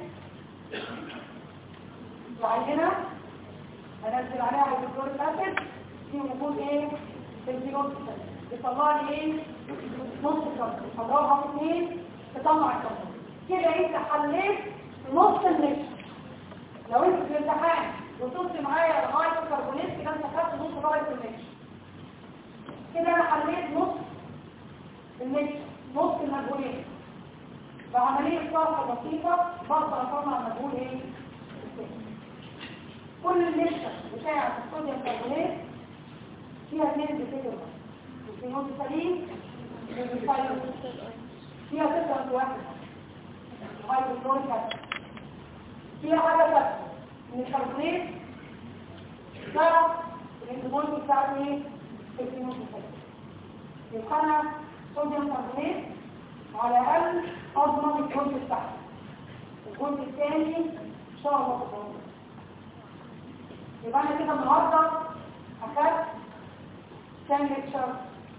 بعينه هنزل عليها هيدروكلوريك اسيد في وجود ايه الفينول بيطلع لي ايه نص كربون اضربها في اثنين تطلع الكربون كده انت حليت نص الميكشر لو انت في الامتحان وصلت معايا لغايه الكربونات كده انت خدت نص درجه الميكس كده انا حليت نص الميكس نص المجهولين بعمليه صرف بسيطه بقدر اطلع المجهول ايه الثاني. كل الميكس بتاع الصوديوم كربونات فيها اثنين بتكتب الفينول سليم والفايروس فيها تسعة واحد هيدروكلوريك اسيد فيها حاجة ثابتة ان الكربونات ضرب الانتبول بتاعته ايه؟ في الفينول يبقى انا صوديوم كربونات على الاقل اضمن الجزء بتاعها الجزء الثاني ان شاء الله تضمن يبقى انا كده النهارده اخدت كام ليكشر؟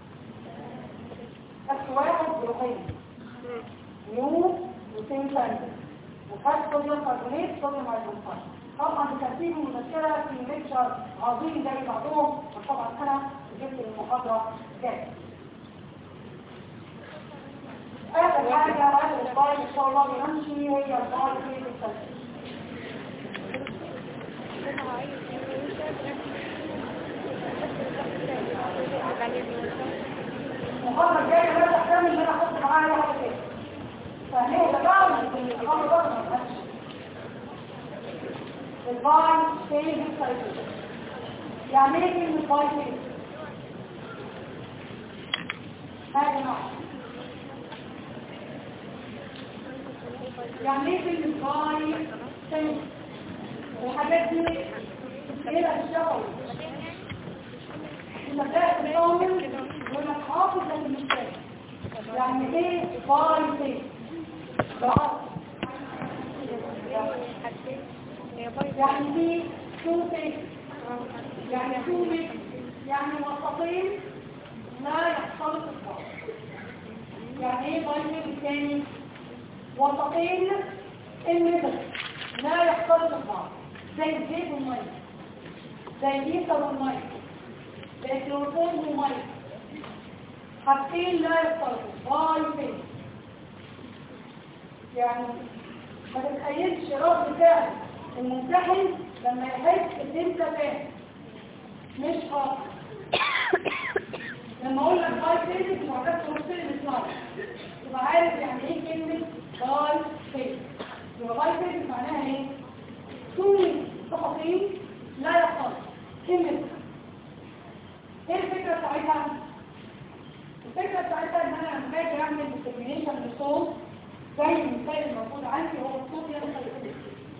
خدت واحد بروحين نيو وسين ثاني وخدت صوديوم كربونات صوديوم هيدروكسيد طبعا بترتيب المذكره في ليكشر عظيم زي بعضهم وطبعا انا جبت المحاضره جاهزه اخر حاجه اخر الفايل ان شاء الله بنمشي هي الفايل في التسجيل المحاضره الجايه لا تحتمل ان انا احط معايا واحده كده فهي ده بقى المحاضره بقى ما تبقاش الباي فين السايكل يعني ايه كلمه باي فين هذه نوع يعني ايه كلمه باي فين الحاجات دي ايه الشغل المبدأ الكامل يقول لك حافظ لكن مش فاهم يعني ايه باي فين يعني في تو فيس يعني تو ميكس يعني وسطين لا يختلط البعض يعني ايه باينري الثاني وسطين المثل لا يختلط البعض زي الزيت والميه زي الإيثر والميه زي الكلوروفورم والميه حاجتين لا يختلطوا باي فين يعني ما تتخيلش رد فعل الممتحن لما يحس ان انت فاهم مش حافظ لما اقول لك باي فيزيك معتاد تبص لي السلايد تبقى عارف يعني ايه كلمه باي فيزيك يبقى باي فيزيك معناها ايه؟ تومي تفاصيل لا يختلط كلمه ايه الفكره بتاعتها؟ الفكره بتاعتها ان انا لما باجي اعمل ديترمينيشن للصوت زي المثال الموجود عندي هو الصوديوم سلفونيت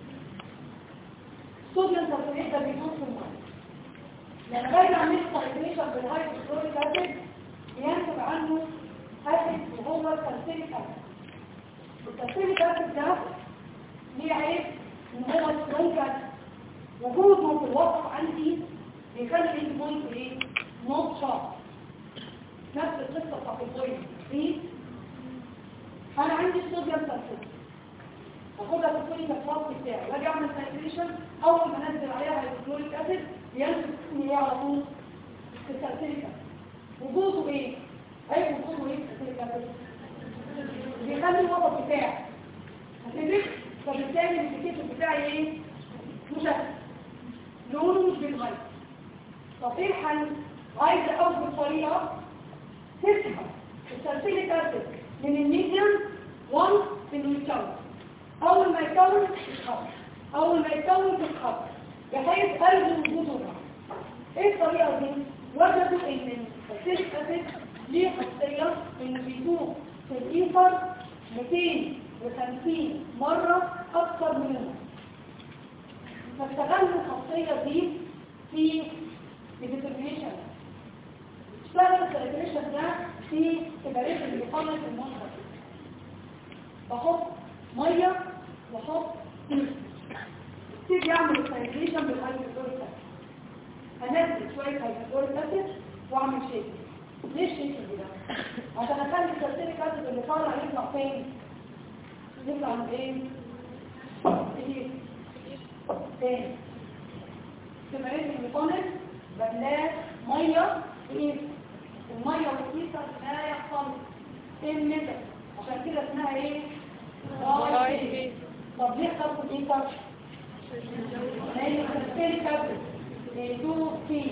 الصوديوم سلفونيت ده بيدوب في الميه لما باجي اعمل سلفونيشن بالهيدروكلوريك اسيد بينتج عنه اسيد وهو السلفونيك اسيد السلفونيك اسيد ده ليه عيب ان هو سترونج اسيد وجوده في الوسط عندي بيخلي البوينت ايه؟ نوت شارب نفس القصه بتاعت البوينت دي انا عندي الصوديوم سلفونيت باخدها في الكلوريك الفاصل بتاعي واجي اعمل سايكليشن اول ما انزل عليها الكلوريك اسيد بينزل ايه على طول في السلفونيك اسيد وجوده ايه اي وجوده ايه في السلفونيك اسيد بيخلي الوسط بتاعي هتدرك فبالتالي الكيس بتاعي ايه مشتت لونه مش بيتغير طب ايه الحل عايزه اول طريقه تسحب السلفونيك اسيد من الميديم 1 انه يتكون اول ما يتكون يتخبط اول ما يتكون تتخبط بحيث قلب وجوده معه ايه الطريقه دي وجدوا ان السيليك اسيد ليه خاصيه انه بيدوب في الايثر 250 مره اكثر من الماء فاستغلوا الخاصيه دي في الديترمينيشن اشتغل الديترمينيشن ده في تباريخ اللي بيخلص المنطقه بحط ميه واحط تيجي اعمل سايكليشن بالهيدروكلوريك اسيد هنزل شويه هيدروكلوريك اسيد واعمل شيك ليه الشيك ده عشان اخلي السلسليك اسيد اللي طالع يطلع فين يطلع من ايه ايه تاني تمارين الميكونيك بلاش ميه وايه الميه والكيسه لا يحصل ايه النسب عشان كده اسمها ايه رايح طب ليه خدوا الكيسه لان السلسليك اسيد بيدوب فيه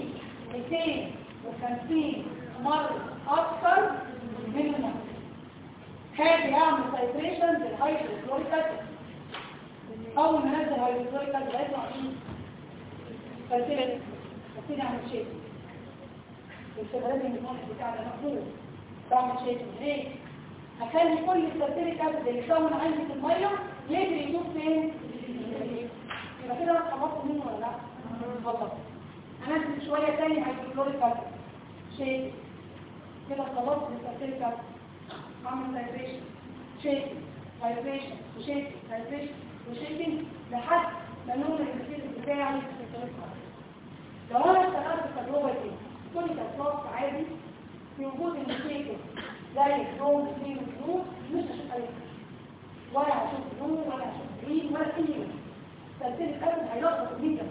250 مرة أكثر من المرة هاجي أعمل سايتريشن للهيدروكلوريك أسيد أول ما نزل هيدروكلوريك أسيد هيطلع إيه؟ فالسيلة فالسيلة أعمل شيء السيلة لازم يكون بتاع ده مقبول بعمل شيء ليه؟ هخلي كل السلسليك أسيد اللي كون عندي في المية يجري يدوب فين؟ يبقى كده أنا خلصت منه ولا لا؟ خلصت هنزل شوية تاني هيدروكلوريك أسيد شيك كده خلصت السلسليك أسيد اعمل فايبريشن شيك فايبريشن وشيك فايبريشن وشيكينج لحد ما لون الريسيل بتاعي لو انا اشتغلت التجربه دي كل تطلق عادي في وجود المشيكل زي اللون اثنين واللون مش هشوف اي حاجه ولا هشوف لون ولا هشوف جرين ولا اي لون سلسله الاسد هيلخبط جدا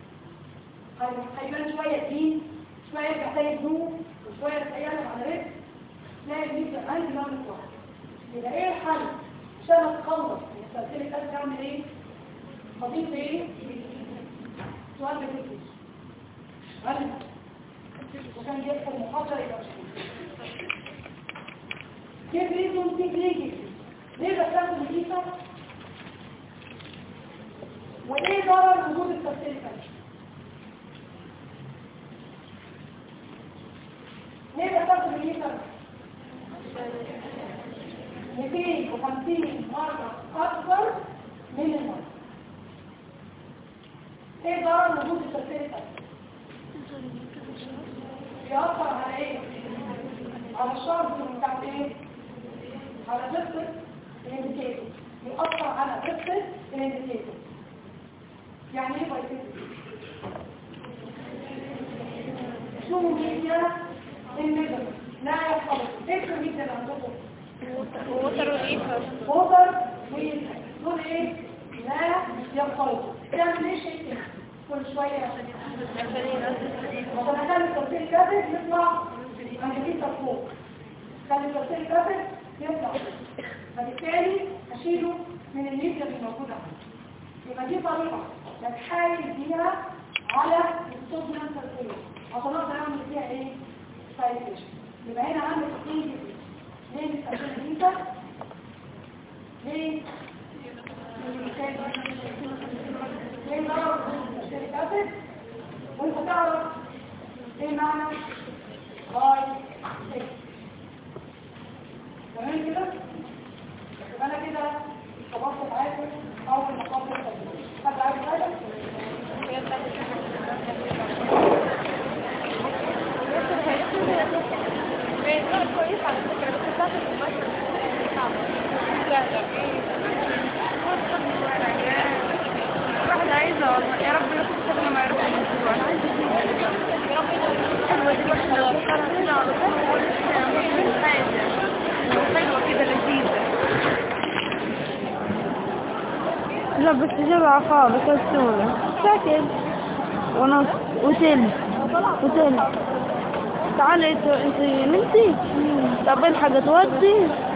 هيبان شويه جرين شويه يرجع تاني بلو وشويه تقلب على ريد تلاقي الميزه عندي نوع واحد يبقى ايه الحل عشان اتخلص من السلسله الاسد اعمل ايه هضيف ايه سؤال بتكتب غلط وكان يدخل محاضره يبقى مش كيف ريزون كيف ليجي ليه بستخدم الكيسه وايه ضرر وجود السلسله الاسد ليه بستخدم الكيسه 250 مرة أكثر من المرة ايه ضرر وجود السلسلة بيأثر على ايه؟ على الشرط بتاعت ايه؟ على قصة الانديكيتور بيأثر على قصة الانديكيتور يعني ايه بايتيتور؟ شو ميديا الميديا لا يختلط ايه الميديا اللي عندكم؟ ووتر وإيفر ووتر ويل دول ايه لا يختلطوا تعمل ايه شيء كده كل شويه عشان عشان اخلي التفسير الكافر يطلع عند دي فوق خلي التفسير الكافر يطلع فوق. فبالتالي اشيله من الميديا اللي موجوده عندي يبقى دي طريقه بتحايل بيها على الصوديوم سلفيت عشان اقدر اعمل فيها ايه سايتيشن يبقى هنا عندي اثنين جديد ليه بتستخدم الانتر ليه ليه ضرر الشركة أسد وانت تعرف ايه معنى باي سيك تمام كده يبقى انا كده خلصت معاكم اول مقابل التدريب حد عايز حاجه كويس على فكرة بس بتاعت المشروع واحد عايزة والله يا رب ياخد شغل ما يرضى المشروع انا عايزة يا رب حلوة دي واحدة لو اختارها كده على طول مش حاجة حلوة كده لذيذة لا بس جبعة خالص السولة شكل ونص وتل وتل تعالي انت انت نمتي طب الحق تودي